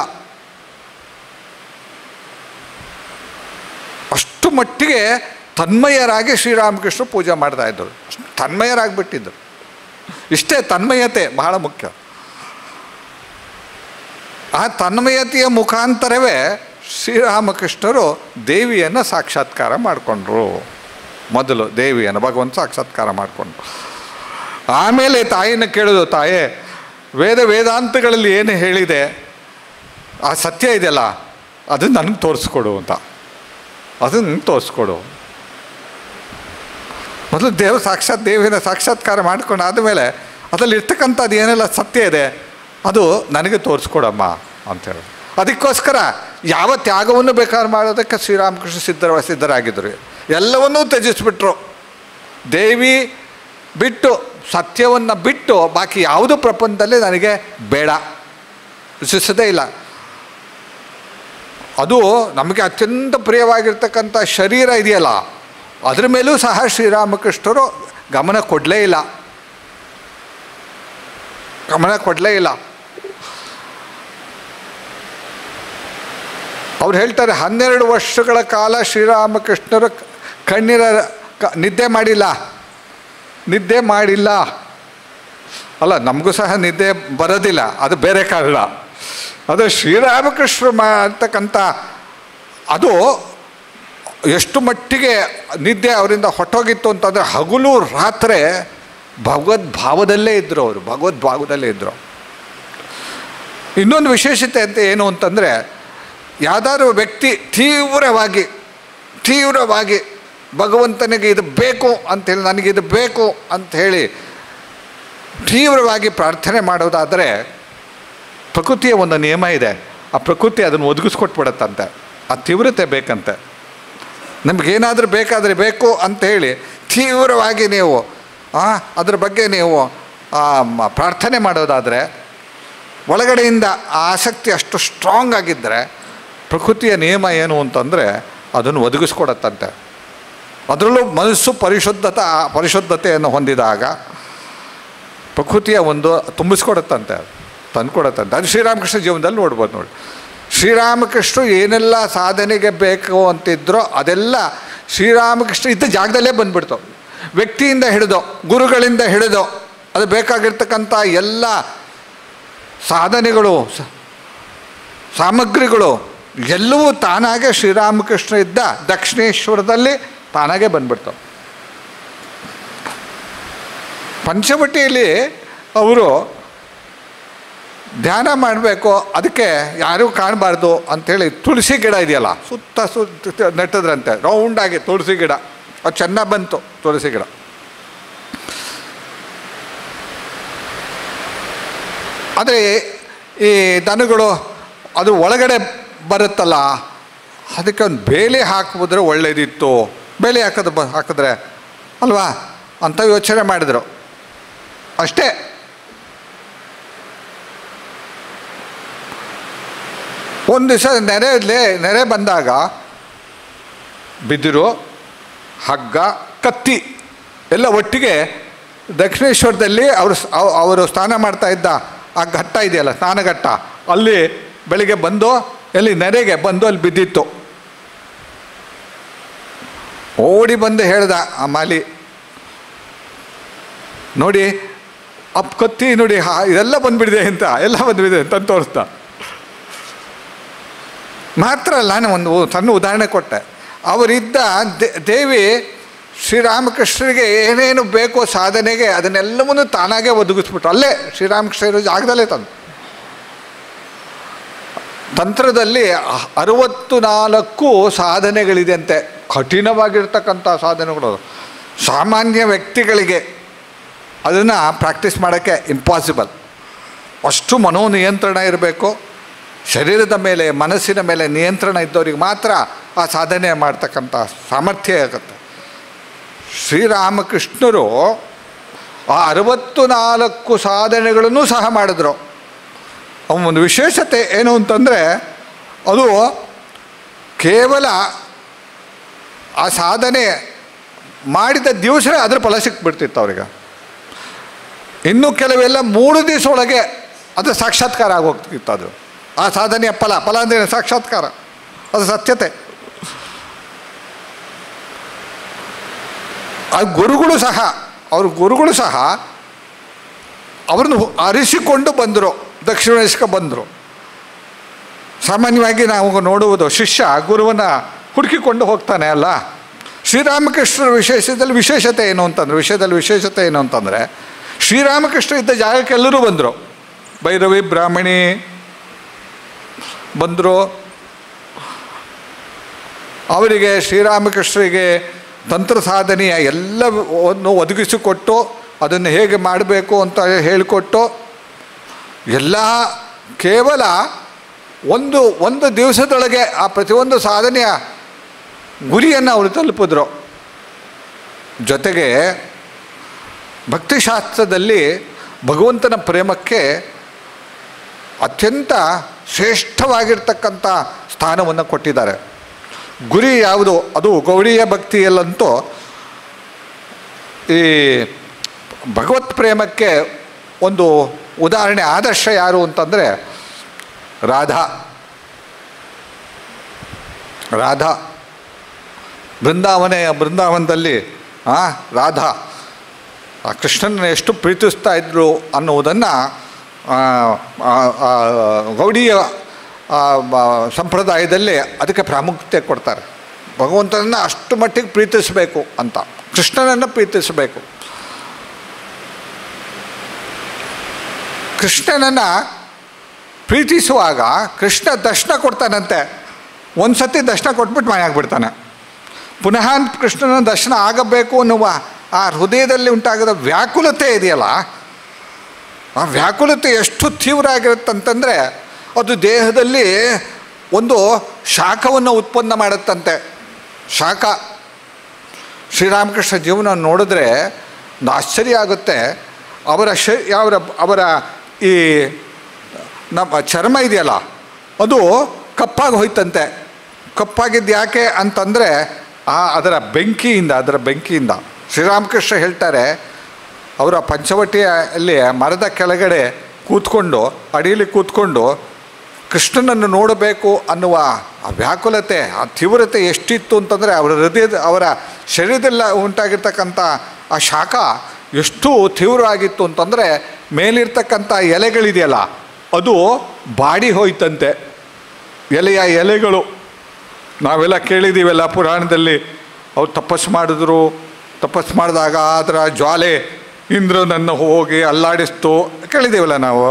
S1: ಅಷ್ಟು ಮಟ್ಟಿಗೆ ತನ್ಮಯರಾಗಿ ಶ್ರೀರಾಮಕೃಷ್ಣ ಪೂಜೆ ಮಾಡ್ತಾ ಇದ್ದರು ಅಷ್ಟು ತನ್ಮಯರಾಗಿಬಿಟ್ಟಿದ್ದರು ಇಷ್ಟೇ ತನ್ಮಯತೆ ಬಹಳ ಮುಖ್ಯ ಆ ತನ್ಮಯತೆಯ ಮುಖಾಂತರವೇ ಶ್ರೀರಾಮಕೃಷ್ಣರು ದೇವಿಯನ್ನು ಸಾಕ್ಷಾತ್ಕಾರ ಮಾಡಿಕೊಂಡ್ರು ಮೊದಲು ದೇವಿಯನ್ನು ಭಗವಂತ ಸಾಕ್ಷಾತ್ಕಾರ ಮಾಡಿಕೊಂಡ್ರು ಆಮೇಲೆ ತಾಯಿನ ಕೇಳೋದು ತಾಯೇ ವೇದ ವೇದಾಂತಗಳಲ್ಲಿ ಏನು ಹೇಳಿದೆ ಆ ಸತ್ಯ ಇದೆಯಲ್ಲ ಅದನ್ನು ನನಗೆ ತೋರಿಸ್ಕೊಡು ಅಂತ ಅದನ್ನು ತೋರಿಸ್ಕೊಡು ಮೊದಲು ದೇವ ಸಾಕ್ಷಾತ್ ದೇವಿನ ಸಾಕ್ಷಾತ್ಕಾರ ಮಾಡ್ಕೊಂಡು ಆದಮೇಲೆ ಅದರಲ್ಲಿ ಇರ್ತಕ್ಕಂಥದ್ದು ಏನೆಲ್ಲ ಸತ್ಯ ಇದೆ ಅದು ನನಗೆ ತೋರಿಸ್ಕೊಡಮ್ಮ ಅಂತೇಳಿ ಅದಕ್ಕೋಸ್ಕರ ಯಾವ ತ್ಯಾಗವನ್ನು ಬೇಕಾದ್ರೆ ಮಾಡೋದಕ್ಕೆ ಶ್ರೀರಾಮಕೃಷ್ಣ ಸಿದ್ಧರ ಸಿದ್ಧರಾಗಿದ್ದರು ಎಲ್ಲವನ್ನೂ ತ್ಯಜಿಸ್ಬಿಟ್ರು ದೇವಿ ಬಿಟ್ಟು ಸತ್ಯವನ್ನು ಬಿಟ್ಟು ಬಾಕಿ ಯಾವುದು ಪ್ರಪಂಚದಲ್ಲಿ ನನಗೆ ಬೇಡ ವಿಶ್ವಸದೇ ಇಲ್ಲ ಅದು ನಮಗೆ ಅತ್ಯಂತ ಪ್ರಿಯವಾಗಿರ್ತಕ್ಕಂಥ ಶರೀರ ಇದೆಯಲ್ಲ ಅದ್ರ ಮೇಲೂ ಸಹ ಶ್ರೀರಾಮಕೃಷ್ಣರು ಗಮನ ಕೊಡಲೇ ಇಲ್ಲ ಗಮನ ಕೊಡಲೇ ಇಲ್ಲ ಅವ್ರು ಹೇಳ್ತಾರೆ ಹನ್ನೆರಡು ವರ್ಷಗಳ ಕಾಲ ಶ್ರೀರಾಮಕೃಷ್ಣರು ಕಣ್ಣಿನ ಕ- ನಿದ್ದೆ ಮಾಡಿಲ್ಲ ನಿದ್ದೆ ಮಾಡಿಲ್ಲ ಅಲ್ಲ ನಮಗೂ ಸಹ ನಿದ್ದೆ ಬರೋದಿಲ್ಲ ಅದು ಬೇರೆ ಕಾರಣ ಅದು ಶ್ರೀರಾಮಕೃಷ್ಣ ಮಾಡ್ತಕ್ಕಂಥ ಅದು ಎಷ್ಟು ಮಟ್ಟಿಗೆ ನಿದ್ದೆ ಅವರಿಂದ ಹೊಟ್ಟೋಗಿತ್ತು ಅಂತಂದರೆ ಹಗಲು ರಾತ್ರಿ ಭಗವದ್ ಭಾವದಲ್ಲೇ ಇದ್ದರು ಅವರು ಭಗವದ್ ಭಾವದಲ್ಲೇ ಇದ್ದರು ಇನ್ನೊಂದು ವಿಶೇಷತೆ ಅಂತ ಏನು ಅಂತಂದರೆ ಯಾವ್ದಾದ್ರು ವ್ಯಕ್ತಿ ತೀವ್ರವಾಗಿ ತೀವ್ರವಾಗಿ ಭಗವಂತನಿಗೆ ಇದು ಬೇಕು ಅಂಥೇಳಿ ನನಗೆ ಇದು ಬೇಕು ಅಂತ ಹೇಳಿ ತೀವ್ರವಾಗಿ ಪ್ರಾರ್ಥನೆ ಮಾಡೋದಾದರೆ ಪ್ರಕೃತಿಯ ಒಂದು ನಿಯಮ ಇದೆ ಆ ಪ್ರಕೃತಿ ಅದನ್ನು ಒದಗಿಸ್ಕೊಟ್ಬಿಡತ್ತಂತೆ ಆ ತೀವ್ರತೆ ಬೇಕಂತೆ ನಮಗೇನಾದರೂ ಬೇಕಾದರೆ ಬೇಕು ಅಂತ ಹೇಳಿ ತೀವ್ರವಾಗಿ ನೀವು ಆ, ಅದ್ರ ಬಗ್ಗೆ ನೀವು ಆ, ಮ- ಪ್ರಾರ್ಥನೆ ಮಾಡೋದಾದರೆ ಒಳಗಡೆಯಿಂದ ಆ ಆಸಕ್ತಿ ಅಷ್ಟು ಸ್ಟ್ರಾಂಗ್ ಆಗಿದ್ದರೆ ಪ್ರಕೃತಿಯ ನಿಯಮ ಏನು ಅಂತಂದರೆ ಅದನ್ನು ಒದಗಿಸ್ಕೊಡತ್ತಂತೆ ಅದರಲ್ಲೂ ಮನಸ್ಸು ಪರಿಶುದ್ಧತ ಪರಿಶುದ್ಧತೆಯನ್ನು ಹೊಂದಿದಾಗ ಪ್ರಕೃತಿಯ ಒಂದು ತುಂಬಿಸ್ಕೊಡತ್ತಂತೆ ತಂದ್ಕೊಡತ್ತಂತೆ ಅದು ಶ್ರೀರಾಮಕೃಷ್ಣ ಜೀವನದಲ್ಲಿ ನೋಡ್ಬೋದು ನೋಡಿ ಶ್ರೀರಾಮಕೃಷ್ಣ ಏನೆಲ್ಲ ಸಾಧನೆಗೆ ಬೇಕು ಅಂತಿದ್ರೋ ಅದೆಲ್ಲ ಶ್ರೀರಾಮಕೃಷ್ಣ ಇದ್ದ ಜಾಗದಲ್ಲೇ ಬಂದ್ಬಿಡ್ತು ವ್ಯಕ್ತಿಯಿಂದ ಹಿಡಿದು ಗುರುಗಳಿಂದ ಹಿಡಿದು ಅದು ಬೇಕಾಗಿರ್ತಕ್ಕಂಥ ಎಲ್ಲ ಸಾಧನೆಗಳು ಸ- ಸಾಮಗ್ರಿಗಳು ಎಲ್ಲವೂ ತಾನಾಗೆ ಶ್ರೀರಾಮಕೃಷ್ಣ ಇದ್ದ ದಕ್ಷಿಣೇಶ್ವರದಲ್ಲಿ ತಾನಾಗೆ ಬಂದ್ಬಿಡ್ತಾವೆ ಪಂಚವಟಿಯಲ್ಲಿ ಅವರು ಧ್ಯಾನ ಮಾಡಬೇಕು ಅದಕ್ಕೆ ಯಾರೂ ಕಾಣಬಾರ್ದು ಅಂಥೇಳಿ ತುಳಸಿ ಗಿಡ ಇದೆಯಲ್ಲ ಸುತ್ತ ಸುತ್ತ ನೆಟ್ಟದ್ರಂತೆ ರೌಂಡಾಗಿ ತುಳಸಿ ಗಿಡ ಅದು ಚೆನ್ನಾಗಿ ಬಂತು ತುಳಸಿ ಗಿಡ ಆದರೆ ಈ ದನಗಳು ಅದು ಒಳಗಡೆ ಬರುತ್ತಲ್ಲ ಅದಕ್ಕೆ ಒಂದು ಬೇಲಿ ಹಾಕಿದ್ರೆ ಒಳ್ಳೇದಿತ್ತು ಬೇಲಿ ಹಾಕೋದು ಬ ಹಾಕಿದ್ರೆ ಅಲ್ವಾ ಅಂತ ಯೋಚನೆ ಮಾಡಿದರು ಅಷ್ಟೇ ಒಂದು ದಿವಸ ನೆರೆಯಲ್ಲೇ ನೆರೆ ಬಂದಾಗ ಬಿದಿರು ಹಗ್ಗ ಕತ್ತಿ ಎಲ್ಲ ಒಟ್ಟಿಗೆ ದಕ್ಷಿಣೇಶ್ವರದಲ್ಲಿ ಅವರು ಸ್- ಅವ್- ಅವರು ಸ್ನಾನ ಮಾಡ್ತಾ ಇದ್ದ ಆ ಘಟ್ಟ ಇದೆಯಲ್ಲ ಸ್ನಾನಘಟ್ಟ ಅಲ್ಲಿ ಬೆಳಿಗ್ಗೆ ಬಂದು ಎಲ್ಲಿ ನೆರೆಗೆ ಬಂದು ಅಲ್ಲಿ ಬಿದ್ದಿತ್ತು ಓಡಿ ಬಂದು ಹೇಳ್ದ ಆ ಮಾಲಿ ನೋಡಿ ಅಪ್ ಕತ್ತಿ ನೋಡಿ ಹಾ ಇದೆಲ್ಲ ಬಂದ್ಬಿಡಿದೆ ಅಂತ ಎಲ್ಲ ಬಂದ್ಬಿಡಿದೆ ಅಂತ ತೋರಿಸ್ತಾ ಮಾತ್ರ ಅಲ್ಲ ನಾನು ಒಂದು ಸಣ್ಣ ಉದಾಹರಣೆ ಕೊಟ್ಟೆ ಅವರಿದ್ದ ದೇ- ದೇವಿ ಶ್ರೀರಾಮಕೃಷ್ಣರಿಗೆ ಏನೇನು ಬೇಕೋ ಸಾಧನೆಗೆ ಅದನ್ನೆಲ್ಲವನ್ನೂ ತಾನಾಗೆ ಒದಗಿಸ್ಬಿಟ್ರು ಅಲ್ಲೇ ಶ್ರೀರಾಮಕೃಷ್ಣ ಇರೋ ಜಾಗದಲ್ಲೇ ತಂದು ತಂತ್ರದಲ್ಲಿ ಅ- ಅರವತ್ತು ನಾಲ್ಕು ಸಾಧನೆಗಳಿದೆ ಅಂತೆ ಕಠಿಣವಾಗಿರ್ತಕ್ಕಂಥ ಸಾಧನೆಗಳು ಸಾಮಾನ್ಯ ವ್ಯಕ್ತಿಗಳಿಗೆ ಅದನ್ನು ಪ್ರಾಕ್ಟೀಸ್ ಮಾಡೋಕ್ಕೆ ಇಂಪಾಸಿಬಲ್ ಅಷ್ಟು ಮನೋನಿಯಂತ್ರಣ ಇರಬೇಕು ಶರೀರದ ಮೇಲೆ ಮನಸ್ಸಿನ ಮೇಲೆ ನಿಯಂತ್ರಣ ಇದ್ದವರಿಗೆ ಮಾತ್ರ ಆ ಸಾಧನೆ ಮಾಡ್ತಕ್ಕಂಥ ಸಾಮರ್ಥ್ಯ ಆಗುತ್ತೆ ಶ್ರೀರಾಮಕೃಷ್ಣರು ಆ ಅರವತ್ತು ನಾಲ್ಕು ಸಾಧನೆಗಳನ್ನು ಸಹ ಮಾಡಿದ್ರು ಅವನ ಒಂದು ವಿಶೇಷತೆ ಏನು ಅಂತಂದರೆ ಅದು ಕೇವಲ ಆ ಸಾಧನೆ ಮಾಡಿದ ದಿವಸವೇ ಅದ್ರ ಫಲ ಸಿಕ್ಬಿಡ್ತಿತ್ತು ಅವ್ರಿಗೆ ಇನ್ನು ಕೆಲವೆಲ್ಲ ಮೂರು ದಿವಸ ಒಳಗೆ ಅದು ಸಾಕ್ಷಾತ್ಕಾರ ಆಗೋಗ್ತಿತ್ತು ಅದು ಆ ಸಾಧನೆಯ ಫಲ ಫಲ ಅಂದರೆ ಸಾಕ್ಷಾತ್ಕಾರ ಅದು ಸತ್ಯತೆ ಆ ಗುರುಗಳು ಸಹ ಅವ್ರ ಗುರುಗಳು ಸಹ ಅವ್ರನ್ನ ಅರಿಸಿಕೊಂಡು ಬಂದರು ದಕ್ಷಿಣೇಶ್ಕ ಬಂದರು ಸಾಮಾನ್ಯವಾಗಿ ನಾವು ನೋಡುವುದು ಶಿಷ್ಯ ಗುರುವನ್ನು ಹುಡುಕಿಕೊಂಡು ಹೋಗ್ತಾನೆ ಅಲ್ಲ ಶ್ರೀರಾಮಕೃಷ್ಣರ ವಿಶೇಷದಲ್ಲಿ ವಿಶೇಷತೆ ಏನು ಅಂತಂದ್ರೆ ವಿಷಯದಲ್ಲಿ ವಿಶೇಷತೆ ಏನು ಅಂತಂದರೆ ಶ್ರೀರಾಮಕೃಷ್ಣ ಇದ್ದ ಜಾಗಕ್ಕೆ ಎಲ್ಲರೂ ಬಂದರು ಭೈರವಿ ಬ್ರಾಹ್ಮಣಿ ಬಂದರು ಅವರಿಗೆ ಶ್ರೀರಾಮಕೃಷ್ಣರಿಗೆ ತಂತ್ರ ಸಾಧನೆಯ ಎಲ್ಲವನ್ನು ಒದಗಿಸಿಕೊಟ್ಟು ಅದನ್ನು ಹೇಗೆ ಮಾಡಬೇಕು ಅಂತ ಹೇಳಿಕೊಟ್ಟು ಎಲ್ಲ ಕೇವಲ ಒಂದು ಒಂದು ದಿವಸದೊಳಗೆ ಆ ಪ್ರತಿಯೊಂದು ಸಾಧನೆಯ ಗುರಿಯನ್ನು ಅವರು ತಲುಪಿದ್ರು ಜೊತೆಗೆ ಭಕ್ತಿಶಾಸ್ತ್ರದಲ್ಲಿ ಭಗವಂತನ ಪ್ರೇಮಕ್ಕೆ ಅತ್ಯಂತ ಶ್ರೇಷ್ಠವಾಗಿರ್ತಕ್ಕಂಥ ಸ್ಥಾನವನ್ನು ಕೊಟ್ಟಿದ್ದಾರೆ ಗುರಿ ಯಾವುದು ಅದು ಗೌಡಿಯ ಭಕ್ತಿಯಲ್ಲಂತೂ ಈ ಭಗವತ್ ಪ್ರೇಮಕ್ಕೆ ಒಂದು ಉದಾಹರಣೆ ಆದರ್ಶ ಯಾರು ಅಂತಂದರೆ ರಾಧಾ ರಾಧಾ ಬೃಂದಾವನೆಯ ಬೃಂದಾವನದಲ್ಲಿ ಆ ರಾಧಾ ಆ ಕೃಷ್ಣನ ಎಷ್ಟು ಪ್ರೀತಿಸ್ತಾ ಇದ್ರು ಅನ್ನುವುದನ್ನು ಗೌಡಿಯ ಆ, ಬ- ಸಂಪ್ರದಾಯದಲ್ಲಿ ಅದಕ್ಕೆ ಪ್ರಾಮುಖ್ಯತೆ ಕೊಡ್ತಾರೆ ಭಗವಂತನನ್ನು ಅಷ್ಟು ಮಟ್ಟಿಗೆ ಪ್ರೀತಿಸಬೇಕು ಅಂತ ಕೃಷ್ಣನನ್ನು ಪ್ರೀತಿಸಬೇಕು ಕೃಷ್ಣನನ್ನು ಪ್ರೀತಿಸುವಾಗ ಕೃಷ್ಣ ದರ್ಶನ ಕೊಡ್ತಾನಂತೆ ಒಂದು ಸತಿ ದರ್ಶನ ಕೊಟ್ಬಿಟ್ಟು ಮನೆ ಆಗ್ಬಿಡ್ತಾನೆ ಪುನಃ ಕೃಷ್ಣನ ದರ್ಶನ ಆಗಬೇಕು ಅನ್ನುವ ಆ ಹೃದಯದಲ್ಲಿ ಉಂಟಾಗದ ವ್ಯಾಕುಲತೆ ಇದೆಯಲ್ಲ ಆ ವ್ಯಾಕುಲತೆ ಎಷ್ಟು ತೀವ್ರ ಆಗಿರುತ್ತಂತಂದರೆ ಅದು ದೇಹದಲ್ಲಿ ಒಂದು ಶಾಖವನ್ನು ಉತ್ಪನ್ನ ಮಾಡುತ್ತಂತೆ ಶಾಖ ಶ್ರೀರಾಮಕೃಷ್ಣ ಜೀವನ ನೋಡಿದ್ರೆ ಒಂದು ಆಶ್ಚರ್ಯ ಆಗುತ್ತೆ ಅವರ ಶ ಅವರ ಅವರ ಈ ನಮ್ಮ ಚರ್ಮ ಇದೆಯಲ್ಲ ಅದು ಕಪ್ಪಾಗಿ ಹೋಯ್ತಂತೆ ಕಪ್ಪಾಗಿದ್ದು ಯಾಕೆ ಅಂತಂದರೆ ಆ ಅದರ ಬೆಂಕಿಯಿಂದ ಅದರ ಬೆಂಕಿಯಿಂದ ಶ್ರೀರಾಮಕೃಷ್ಣ ಹೇಳ್ತಾರೆ ಅವರ ಪಂಚವಟಿಯಲ್ಲಿ ಮರದ ಕೆಳಗಡೆ ಕೂತ್ಕೊಂಡು ಅಡಿಯಲ್ಲಿ ಕೂತ್ಕೊಂಡು ಕೃಷ್ಣನನ್ನು ನೋಡಬೇಕು ಅನ್ನುವ ಆ ವ್ಯಾಕುಲತೆ ಆ ತೀವ್ರತೆ ಎಷ್ಟಿತ್ತು ಅಂತಂದರೆ ಅವರ ಹೃದಯದ ಅವರ ಶರೀರದಲ್ಲಿ ಉಂಟಾಗಿರ್ತಕ್ಕಂಥ ಆ ಶಾಖ ಎಷ್ಟು ತೀವ್ರವಾಗಿತ್ತು ಅಂತಂದರೆ ಮೇಲಿರ್ತಕ್ಕಂಥ ಎಲೆಗಳಿದೆಯಲ್ಲ ಅದು ಬಾಡಿ ಹೋಯ್ತಂತೆ ಎಲೆಯ ಎಲೆಗಳು ನಾವೆಲ್ಲ ಕೇಳಿದ್ದೀವಲ್ಲ ಪುರಾಣದಲ್ಲಿ ಅವ್ರು ತಪಸ್ಸು ಮಾಡಿದ್ರು ತಪಸ್ಸು ಮಾಡಿದಾಗ ಅದರ ಜ್ವಾಲೆ ಇಂದ್ರನನ್ನು ಹೋಗಿ ಅಲ್ಲಾಡಿಸ್ತು ಕೇಳಿದ್ದೀವಲ್ಲ ನಾವು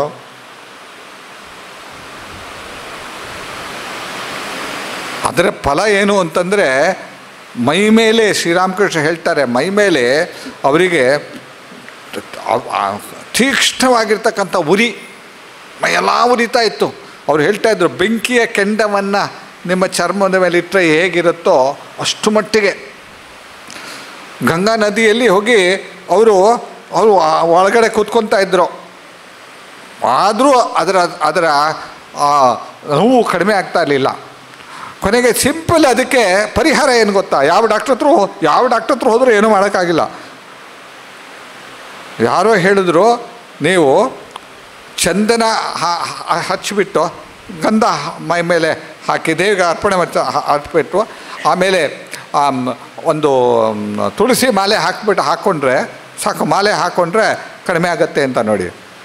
S1: ಅದರ ಫಲ ಏನು ಅಂತಂದರೆ ಮೈ ಮೇಲೆ ಶ್ರೀರಾಮಕೃಷ್ಣ ಹೇಳ್ತಾರೆ ಮೈ ಮೇಲೆ ಅವರಿಗೆ ಆ- ಆ ತೀಕ್ಷ್ಣವಾಗಿರ್ತಕ್ಕಂಥ ಉರಿ ಮೈಯೆಲ್ಲ ಉರಿತಾ ಇತ್ತು ಅವ್ರು ಹೇಳ್ತಾ ಇದ್ರು ಬೆಂಕಿಯ ಕೆಂಡವನ್ನು ನಿಮ್ಮ ಚರ್ಮದ ಮೇಲೆ ಇಟ್ಟರೆ ಹೇಗಿರುತ್ತೋ ಅಷ್ಟು ಮಟ್ಟಿಗೆ ಗಂಗಾ ನದಿಯಲ್ಲಿ ಹೋಗಿ ಅವರು ಅವರು ಆ ಒಳಗಡೆ ಕೂತ್ಕೊತಾ ಇದ್ದರು ಆದರೂ ಅದರ ಅದರ ಆ ನೋವು ಕಡಿಮೆ ಆಗ್ತಾ ಇರಲಿಲ್ಲ ಕೊನೆಗೆ ಸಿಂಪಲ್ ಅದಕ್ಕೆ ಪರಿಹಾರ ಏನು ಗೊತ್ತಾ ಯಾವ ಡಾಕ್ಟ್ರ್ ಹತ್ರ ಹೋ- ಯಾವ ಡಾಕ್ಟ್ರ್ ಹತ್ರ ಹೋದರೂ ಏನೂ ಮಾಡೋಕ್ಕಾಗಿಲ್ಲ ಯಾರೋ ಹೇಳಿದ್ರು ನೀವು ಚಂದನ ಹ- ಹ- ಹಚ್ಚಿಬಿಟ್ಟು ಗಂಧ ಮೈ ಮೇಲೆ ಹಾಕಿ ದೇವಿಗೆ ಅರ್ಪಣೆ ಮಾಡಿ ಹಾಕ್ಬಿಟ್ಟು ಆಮೇಲೆ ಆಮ್, ಒಂದು ಮ್, ತುಳಸಿ ಮಾಲೆ ಹಾಕ್ಬಿಟ್ಟು ಹಾಕ್ಕೊಂಡ್ರೆ ಸಾಕು ಮಾಲೆ ಹಾಕ್ಕೊಂಡ್ರೆ ಕಡಿಮೆ ಆಗತ್ತೆ ಅಂತ ನೋಡಿ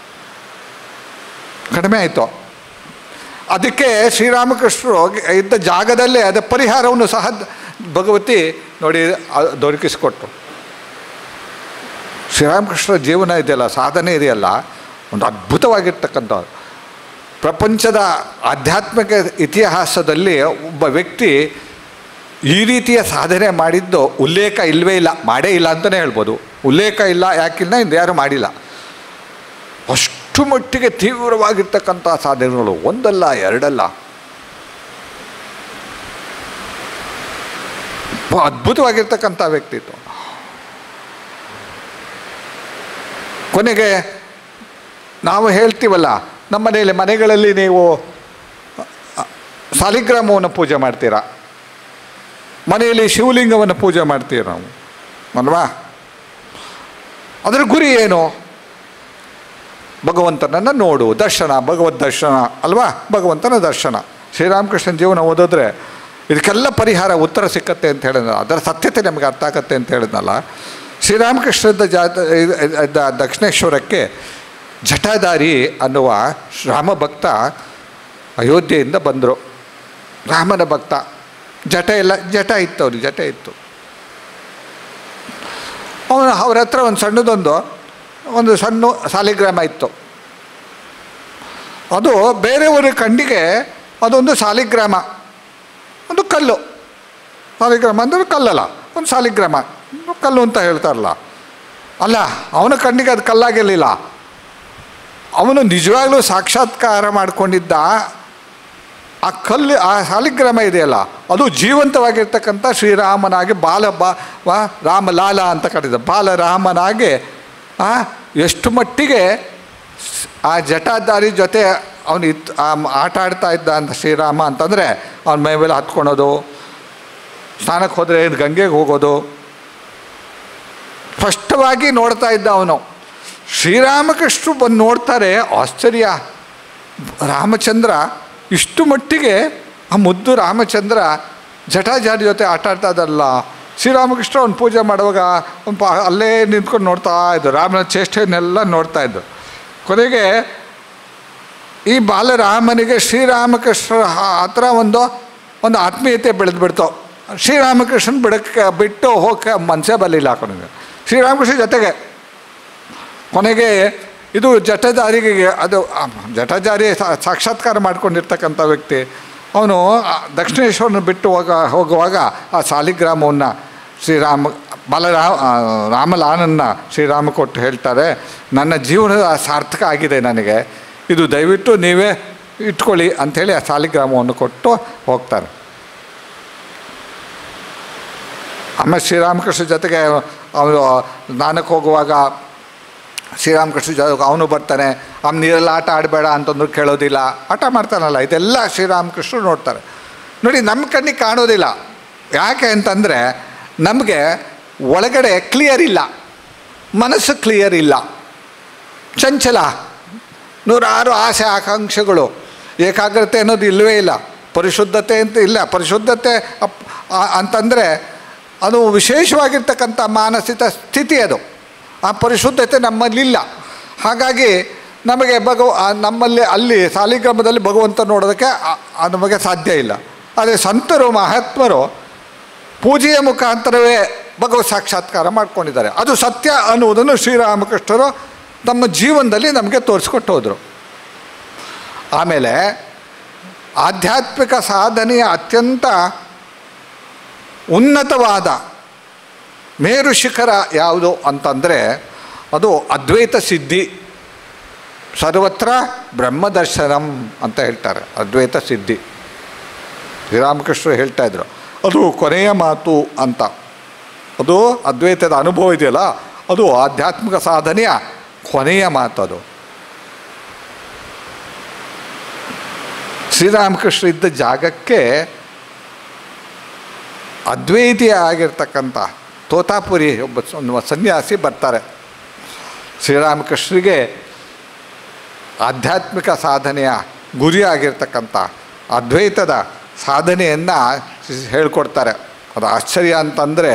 S1: ಕಡಿಮೆ ಆಯಿತು ಅದಕ್ಕೆ ಶ್ರೀರಾಮಕೃಷ್ಣರು ಇದ್ದ ಜಾಗದಲ್ಲೇ ಅದ ಪರಿಹಾರವನ್ನು ಸಹ ಭಗವತಿ ನೋಡಿ ಆ- ದೊರಕಿಸಿಕೊಟ್ರು ಶ್ರೀರಾಮಕೃಷ್ಣ ಜೀವನ ಇದೆಯಲ್ಲ ಸಾಧನೆ ಇದೆಯಲ್ಲ ಒಂದು ಅದ್ಭುತವಾಗಿರ್ತಕ್ಕಂಥದ್ದು ಪ್ರಪಂಚದ ಆಧ್ಯಾತ್ಮಿಕ ಇತಿಹಾಸದಲ್ಲಿ ಒಬ್ಬ ವ್ಯಕ್ತಿ ಈ ರೀತಿಯ ಸಾಧನೆ ಮಾಡಿದ್ದು ಉಲ್ಲೇಖ ಇಲ್ಲವೇ ಇಲ್ಲ ಮಾಡೇ ಇಲ್ಲ ಅಂತಲೇ ಹೇಳ್ಬೋದು ಉಲ್ಲೇಖ ಇಲ್ಲ ಯಾಕಿಲ್ಲ ಇಂದು ಯಾರು ಮಾಡಿಲ್ಲ ಅಷ್ಟು ಮಟ್ಟಿಗೆ ತೀವ್ರವಾಗಿರ್ತಕ್ಕಂಥ ಸಾಧನೆಗಳು ಒಂದಲ್ಲ ಎರಡಲ್ಲ ಅದ್ಭುತವಾಗಿರ್ತಕ್ಕಂಥ ವ್ಯಕ್ತಿತ್ವ ಕೊನೆಗೆ ನಾವು ಹೇಳ್ತೀವಲ್ಲ ನಮ್ಮ ಮನೆಯಲ್ಲಿ ಮನೆಗಳಲ್ಲಿ ನೀವು ಸಾಲಿಗ್ರಾಮವನ್ನು ಪೂಜೆ ಮಾಡ್ತೀರಾ ಮನೆಯಲ್ಲಿ ಶಿವಲಿಂಗವನ್ನು ಪೂಜೆ ಮಾಡ್ತೀವಿ ನಾವು ಅಲ್ವಾ ಅದರ ಗುರಿ ಏನು ಭಗವಂತನನ್ನು ನೋಡು ದರ್ಶನ ಭಗವದ್ ದರ್ಶನ ಅಲ್ವಾ ಭಗವಂತನ ದರ್ಶನ ಶ್ರೀರಾಮಕೃಷ್ಣನ ಜೀವನ ಓದಿದ್ರೆ ಇದಕ್ಕೆಲ್ಲ ಪರಿಹಾರ ಉತ್ತರ ಸಿಕ್ಕತ್ತೆ ಅಂತ ಹೇಳಿದ್ನಲ್ಲ ಅದರ ಸತ್ಯತೆ ನಮಗೆ ಅರ್ಥ ಆಗತ್ತೆ ಅಂತ ಹೇಳಿದ್ನಲ್ಲ ಶ್ರೀರಾಮಕೃಷ್ಣದ ಜಾತ ಇದ್- ಇದ್- ದಕ್ಷಿಣೇಶ್ವರಕ್ಕೆ ಜಟಾಧಾರಿ ಅನ್ನುವ ರಾಮಭಕ್ತ ಅಯೋಧ್ಯೆಯಿಂದ ಬಂದರು ರಾಮನ ಭಕ್ತ ಜಟ ಎಲ್ಲ ಜಟ ಇತ್ತು ಅವ್ರಿಗೆ ಜಟ ಇತ್ತು ಅವನು ಅವ್ರ ಹತ್ರ ಒಂದು ಸಣ್ಣದೊಂದು ಒಂದು ಸಣ್ಣ ಸಾಲಿಗ್ರಾಮ ಇತ್ತು ಅದು ಬೇರೆಯವರ ಕಣ್ಣಿಗೆ ಅದೊಂದು ಸಾಲಿಗ್ರಾಮ ಒಂದು ಕಲ್ಲು ಸಾಲಿಗ್ರಾಮ ಅಂದರೆ ಕಲ್ಲಲ್ಲ ಒಂದು ಸಾಲಿಗ್ರಾಮ ಕಲ್ಲು ಅಂತ ಹೇಳ್ತಾರಲ್ಲ ಅಲ್ಲ ಅವನ ಕಣ್ಣಿಗೆ ಅದು ಕಲ್ಲಾಗಿರಲಿಲ್ಲ ಅವನು ನಿಜವಾಗ್ಲೂ ಸಾಕ್ಷಾತ್ಕಾರ ಮಾಡಿಕೊಂಡಿದ್ದ ಆ ಕಲ್ಲು ಆ ಸಾಲಿಗ್ರಾಮ ಇದೆಯಲ್ಲ ಅದು ಜೀವಂತವಾಗಿರ್ತಕ್ಕಂಥ ಶ್ರೀರಾಮನಾಗಿ ಬಾಲ ಬಾ ವಾ ರಾಮಲಾಲ ಅಂತ ಕರೀತಾರೆ ಬಾಲರಾಮನಾಗಿ ಆ, ಎಷ್ಟು ಮಟ್ಟಿಗೆ ಸ್- ಆ ಜಟಾಧಾರಿ ಜೊತೆ ಅವನು ಇತ್ತು ಆ ಮ- ಆಟ ಆಡ್ತಾ ಇದ್ದ ಅಂತ ಶ್ರೀರಾಮ ಅಂತಂದರೆ ಅವನ ಮೈ ಮೇಲೆ ಹತ್ಕೊಳೋದು ಸ್ನಾನಕ್ಕೆ ಹೋದರೆ ಗಂಗೆಗೆ ಹೋಗೋದು ಸ್ಪಷ್ಟವಾಗಿ ನೋಡ್ತಾ ಇದ್ದ ಅವನು ಶ್ರೀರಾಮಕೃಷ್ಣರು ಬಂದು ನೋಡ್ತಾರೆ ಆಶ್ಚರ್ಯ ರಾಮಚಂದ್ರ ಇಷ್ಟು ಮಟ್ಟಿಗೆ ಆ ಮುದ್ದು ರಾಮಚಂದ್ರ ಜಟಾಜಾರಿ ಜೊತೆ ಆಟ ಆಡ್ತಾ ಇದ್ದಲ್ಲ ಶ್ರೀರಾಮಕೃಷ್ಣ ಅವ್ನು ಪೂಜೆ ಮಾಡುವಾಗ ಒಂದು ಪಾ ಅಲ್ಲೇ ನಿಂತ್ಕೊಂಡು ನೋಡ್ತಾ ಇದ್ದು ರಾಮನ ಚೇಷ್ಟೆಯನ್ನೆಲ್ಲ ನೋಡ್ತಾ ಇದ್ದು ಕೊನೆಗೆ ಈ ಬಾಲರಾಮನಿಗೆ ಶ್ರೀರಾಮಕೃಷ್ಣ ಹತ್ರ ಒಂದು ಒಂದು ಆತ್ಮೀಯತೆ ಬೆಳೆದ್ಬಿಡ್ತು ಶ್ರೀರಾಮಕೃಷ್ಣನ್ ಬಿಡಕ್ಕೆ ಬಿಟ್ಟು ಹೋಗಕ್ಕೆ ಮನಸ್ಸೇ ಬರಲಿಲ್ಲ ಕೊನೆಗೆ ಶ್ರೀರಾಮಕೃಷ್ಣ ಜೊತೆಗೆ ಕೊನೆಗೆ ಇದು ಜಟಜಾರಿಗೆ ಅದು ಆ, ಜಟಜಾರಿ ಸಾ- ಸಾಕ್ಷಾತ್ಕಾರ ಮಾಡ್ಕೊಂಡಿರ್ತಕ್ಕಂಥ ವ್ಯಕ್ತಿ ಅವನು ಆ ದಕ್ಷಿಣೇಶ್ವರನ ಬಿಟ್ಟು ಹೋಗ ಹೋಗುವಾಗ ಆ ಸಾಲಿಗ್ರಾಮವನ್ನು ಶ್ರೀರಾಮ ಬಾಲರಾಮ ಆ, ರಾಮಲಾನನ್ನ ಶ್ರೀರಾಮ ಕೊಟ್ಟು ಹೇಳ್ತಾರೆ ನನ್ನ ಜೀವನದ ಸಾರ್ಥಕ ಆಗಿದೆ ನನಗೆ ಇದು ದಯವಿಟ್ಟು ನೀವೇ ಇಟ್ಕೊಳ್ಳಿ ಅಂಥೇಳಿ ಆ ಸಾಲಿಗ್ರಾಮವನ್ನು ಕೊಟ್ಟು ಹೋಗ್ತಾರೆ ಆಮೇಲೆ ಶ್ರೀರಾಮಕೃಷ್ಣ ಜೊತೆಗೆ ಅವನು ಸ್ನಾನಕ್ಕೆ ಹೋಗುವಾಗ ಶ್ರೀರಾಮಕೃಷ್ಣ ಜೊ ಅವನು ಬರ್ತಾನೆ ಅವ್ನು ನೀರೆಲ್ಲ ಆಟ ಆಡಬೇಡ ಅಂತಂದ್ರು ಕೇಳೋದಿಲ್ಲ ಆಟ ಮಾಡ್ತಾನಲ್ಲ ಇದೆಲ್ಲ ಶ್ರೀರಾಮಕೃಷ್ಣ ನೋಡ್ತಾರೆ ನೋಡಿ ನಮ್ಮ ಕಣ್ಣಿಗೆ ಕಾಣೋದಿಲ್ಲ ಯಾಕೆ ಅಂತಂದರೆ ನಮಗೆ ಒಳಗಡೆ ಕ್ಲಿಯರ್ ಇಲ್ಲ ಮನಸ್ಸು ಕ್ಲಿಯರ್ ಇಲ್ಲ ಚಂಚಲ ನೂರಾರು ಆಸೆ ಆಕಾಂಕ್ಷೆಗಳು ಏಕಾಗ್ರತೆ ಅನ್ನೋದು ಇಲ್ಲವೇ ಇಲ್ಲ ಪರಿಶುದ್ಧತೆ ಅಂತ ಇಲ್ಲ ಪರಿಶುದ್ಧತೆ ಅಪ್ ಆ- ಅಂತಂದರೆ ಅದು ವಿಶೇಷವಾಗಿರ್ತಕ್ಕಂಥ ಮಾನಸಿಕ ಸ್ಥಿತಿ ಅದು ಆ ಪರಿಶುದ್ಧತೆ ನಮ್ಮಲ್ಲಿಲ್ಲ ಹಾಗಾಗಿ ನಮಗೆ ಭಗವ ಆ ನಮ್ಮಲ್ಲಿ ಅಲ್ಲಿ ಸಾಲಿಗ್ರಾಮದಲ್ಲಿ ಭಗವಂತ ನೋಡೋದಕ್ಕೆ ಆ- ಆ ನಮಗೆ ಸಾಧ್ಯ ಇಲ್ಲ ಆದರೆ ಸಂತರು ಮಹಾತ್ಮರು ಪೂಜೆಯ ಮುಖಾಂತರವೇ ಭಗವತ್ ಸಾಕ್ಷಾತ್ಕಾರ ಮಾಡ್ಕೊಂಡಿದ್ದಾರೆ ಅದು ಸತ್ಯ ಅನ್ನುವುದನ್ನು ಶ್ರೀರಾಮಕೃಷ್ಣರು ತಮ್ಮ ಜೀವನದಲ್ಲಿ ನಮಗೆ ತೋರಿಸ್ಕೊಟ್ಟು ಹೋದರು ಆಮೇಲೆ ಆಧ್ಯಾತ್ಮಿಕ ಸಾಧನೆಯ ಅತ್ಯಂತ ಉನ್ನತವಾದ ಮೇರು ಶಿಖರ ಯಾವುದು ಅಂತಂದರೆ ಅದು ಅದ್ವೈತ ಸಿದ್ಧಿ ಸರ್ವತ್ರ ಬ್ರಹ್ಮದರ್ಶನಂ ಅಂತ ಹೇಳ್ತಾರೆ ಅದ್ವೈತ ಸಿದ್ಧಿ ಶ್ರೀರಾಮಕೃಷ್ಣರು ಹೇಳ್ತಾ ಇದ್ರು ಅದು ಕೊನೆಯ ಮಾತು ಅಂತ ಅದು ಅದ್ವೈತದ ಅನುಭವ ಇದೆಯಲ್ಲ ಅದು ಆಧ್ಯಾತ್ಮಿಕ ಸಾಧನೆಯ ಕೊನೆಯ ಮಾತು ಅದು ಶ್ರೀರಾಮಕೃಷ್ಣ ಇದ್ದ ಜಾಗಕ್ಕೆ ಅದ್ವೈತಿ ಆಗಿರ್ತಕ್ಕಂಥ ತೋತಾಪುರಿ ಒಬ್ಬ ಸ- ಒಂದು ಸನ್ಯಾಸಿ ಬರ್ತಾರೆ ಶ್ರೀರಾಮಕೃಷ್ಣರಿಗೆ ಆಧ್ಯಾತ್ಮಿಕ ಸಾಧನೆಯ ಗುರಿಯಾಗಿರ್ತಕ್ಕಂಥ ಅದ್ವೈತದ ಸಾಧನೆಯನ್ನು ಹೇಳ್ಕೊಡ್ತಾರೆ ಅದು ಆಶ್ಚರ್ಯ ಅಂತಂದರೆ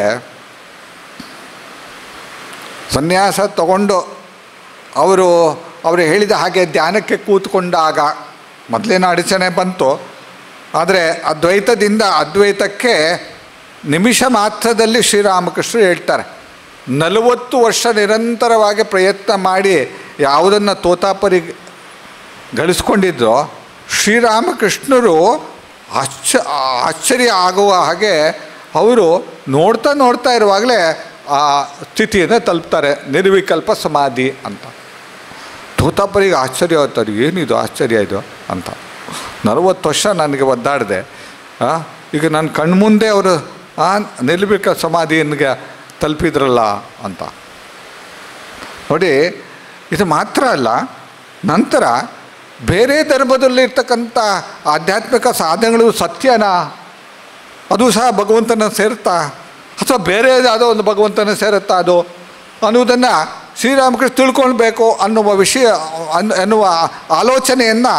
S1: ಸನ್ಯಾಸ ತಗೊಂಡು ಅವರು ಅವರು ಹೇಳಿದ ಹಾಗೆ ಧ್ಯಾನಕ್ಕೆ ಕೂತ್ಕೊಂಡಾಗ ಮೊದಲೇನೋ ಅಡಚಣೆ ಬಂತು ಆದರೆ ಅದ್ವೈತದಿಂದ ಅದ್ವೈತಕ್ಕೆ ನಿಮಿಷ ಮಾತ್ರದಲ್ಲಿ ಶ್ರೀರಾಮಕೃಷ್ಣರು ಹೇಳ್ತಾರೆ ನಲವತ್ತು ವರ್ಷ ನಿರಂತರವಾಗಿ ಪ್ರಯತ್ನ ಮಾಡಿ ಯಾವುದನ್ನು ತೋತಾಪರಿ ಗಳಿಸ್ಕೊಂಡಿದ್ದೋ ಶ್ರೀರಾಮಕೃಷ್ಣರು ಆಶ್ಚ ಆಶ್ಚರ್ಯ ಆಗುವ ಹಾಗೆ ಅವರು ನೋಡ್ತಾ ನೋಡ್ತಾ ಇರುವಾಗಲೇ ಆ ಸ್ಥಿತಿಯನ್ನು ತಲುಪ್ತಾರೆ ನಿರ್ವಿಕಲ್ಪ ಸಮಾಧಿ ಅಂತ ತೋತಾಪರಿಗೆ ಆಶ್ಚರ್ಯ ಆಗ್ತಾರೆ ಏನಿದು ಆಶ್ಚರ್ಯ ಇದು ಅಂತ ನಲವತ್ತು ವರ್ಷ ನನಗೆ ಒದ್ದಾಡಿದೆ ಆ, ಈಗ ನನ್ನ ಕಣ್ಮುಂದೆ ಅವರು ಆ ನಿರ್ವಿಕ ಸಮಾಧಿಯನ್ಗೆ ತಲುಪಿದ್ರಲ್ಲ ಅಂತ ನೋಡಿ ಇದು ಮಾತ್ರ ಅಲ್ಲ ನಂತರ ಬೇರೆ ಧರ್ಮದಲ್ಲಿರ್ತಕ್ಕಂಥ ಆಧ್ಯಾತ್ಮಿಕ ಸಾಧನೆಗಳು ಸತ್ಯನಾ ಅದು ಸಹ ಭಗವಂತನ ಸೇರುತ್ತಾ ಅಥವಾ ಬೇರೆ ಯಾವುದೋ ಒಂದು ಭಗವಂತನ ಸೇರುತ್ತಾ ಅದು ಅನ್ನುವುದನ್ನು ಶ್ರೀರಾಮಕೃಷ್ಣ ತಿಳ್ಕೊಳ್ಬೇಕು ಅನ್ನುವ ವಿಷಯ ಅನ್ ಅನ್ನುವ ಆಲೋಚನೆಯನ್ನು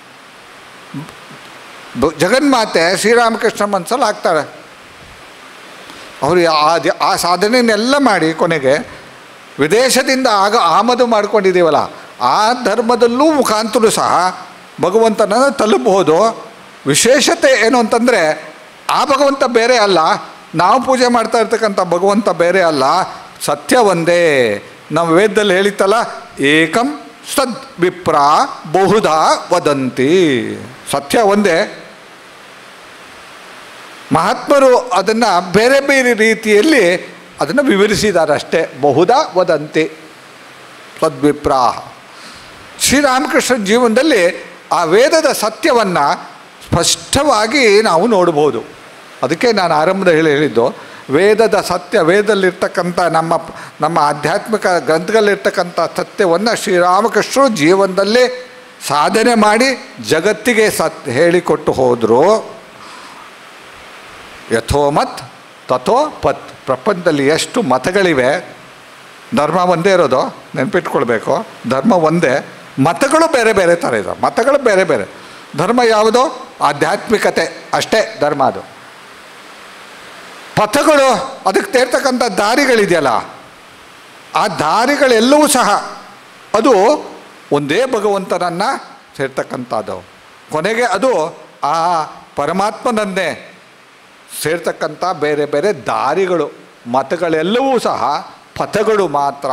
S1: ಬ- ಜಗನ್ಮಾತೆ ಶ್ರೀರಾಮಕೃಷ್ಣ ಮನಸ್ಸಲ್ಲಿ ಹಾಕ್ತಾಳೆ ಅವರು ಆ ದ- ಆ ಸಾಧನೆಯನ್ನೆಲ್ಲ ಮಾಡಿ ಕೊನೆಗೆ ವಿದೇಶದಿಂದ ಆಗ ಆಮದು ಮಾಡ್ಕೊಂಡಿದ್ದೀವಲ್ಲ ಆ ಧರ್ಮದಲ್ಲೂ ಮುಖಾಂತರ ಸಹ ಭಗವಂತನನ್ನು ತಲುಪಬಹುದು ವಿಶೇಷತೆ ಏನು ಅಂತಂದರೆ ಆ ಭಗವಂತ ಬೇರೆ ಅಲ್ಲ ನಾವು ಪೂಜೆ ಮಾಡ್ತಾ ಇರ್ತಕ್ಕಂಥ ಭಗವಂತ ಬೇರೆ ಅಲ್ಲ ಸತ್ಯ ಒಂದೇ ನಮ್ಮ ವೇದದಲ್ಲಿ ಹೇಳಿತ್ತಲ್ಲ ಏಕಂ ಸದ್ ವಿಪ್ರ ಬಹುಧಾ ವದಂತಿ ಸತ್ಯ ಒಂದೇ ಮಹಾತ್ಮರು ಅದನ್ನು ಬೇರೆ ಬೇರೆ ರೀತಿಯಲ್ಲಿ ಅದನ್ನು ವಿವರಿಸಿದ್ದಾರೆ ಅಷ್ಟೇ ಬಹುಧ ವದಂತಿ ಸದ್ವಿಪ್ರಾಹ ಶ್ರೀರಾಮಕೃಷ್ಣ ಜೀವನದಲ್ಲಿ ಆ ವೇದದ ಸತ್ಯವನ್ನು ಸ್ಪಷ್ಟವಾಗಿ ನಾವು ನೋಡ್ಬೋದು ಅದಕ್ಕೆ ನಾನು ಆರಂಭದಲ್ಲಿ ಹೇಳಿ ಹೇಳಿದ್ದು ವೇದದ ಸತ್ಯ ವೇದದಲ್ಲಿರ್ತಕ್ಕಂಥ ನಮ್ಮ ನಮ್ಮ ಆಧ್ಯಾತ್ಮಿಕ ಗ್ರಂಥಗಳಲ್ಲಿರ್ತಕ್ಕಂಥ ಸತ್ಯವನ್ನು ಶ್ರೀರಾಮಕೃಷ್ಣರು ಜೀವನದಲ್ಲೇ ಸಾಧನೆ ಮಾಡಿ ಜಗತ್ತಿಗೆ ಸತ್ ಹೇಳಿಕೊಟ್ಟು ಹೋದರು ಯಥೋಮತ್ ತಥೋ ಪತ್ ಪ್ರಪಂಚದಲ್ಲಿ ಎಷ್ಟು ಮತಗಳಿವೆ ಧರ್ಮ ಒಂದೇ ಇರೋದು ನೆನ್ಪಿಟ್ಕೊಳ್ಬೇಕು ಧರ್ಮ ಒಂದೇ ಮತಗಳು ಬೇರೆ ಬೇರೆ ಥರ ಇದೆ ಮತಗಳು ಬೇರೆ ಬೇರೆ ಧರ್ಮ ಯಾವುದು ಆಧ್ಯಾತ್ಮಿಕತೆ ಅಷ್ಟೇ ಧರ್ಮ ಅದು ಪಥಗಳು ಅದಕ್ಕೆ ತೇರ್ತಕ್ಕಂಥ ದಾರಿಗಳಿದೆಯಲ್ಲ ಆ ದಾರಿಗಳೆಲ್ಲವೂ ಸಹ ಅದು ಒಂದೇ ಭಗವಂತನನ್ನು ಸೇರ್ತಕ್ಕಂಥದ್ದು ಕೊನೆಗೆ ಅದು ಆ ಪರಮಾತ್ಮನನ್ನೇ ಸೇರ್ತಕ್ಕಂಥ ಬೇರೆ ಬೇರೆ ದಾರಿಗಳು ಮತಗಳೆಲ್ಲವೂ ಸಹ ಪಥಗಳು ಮಾತ್ರ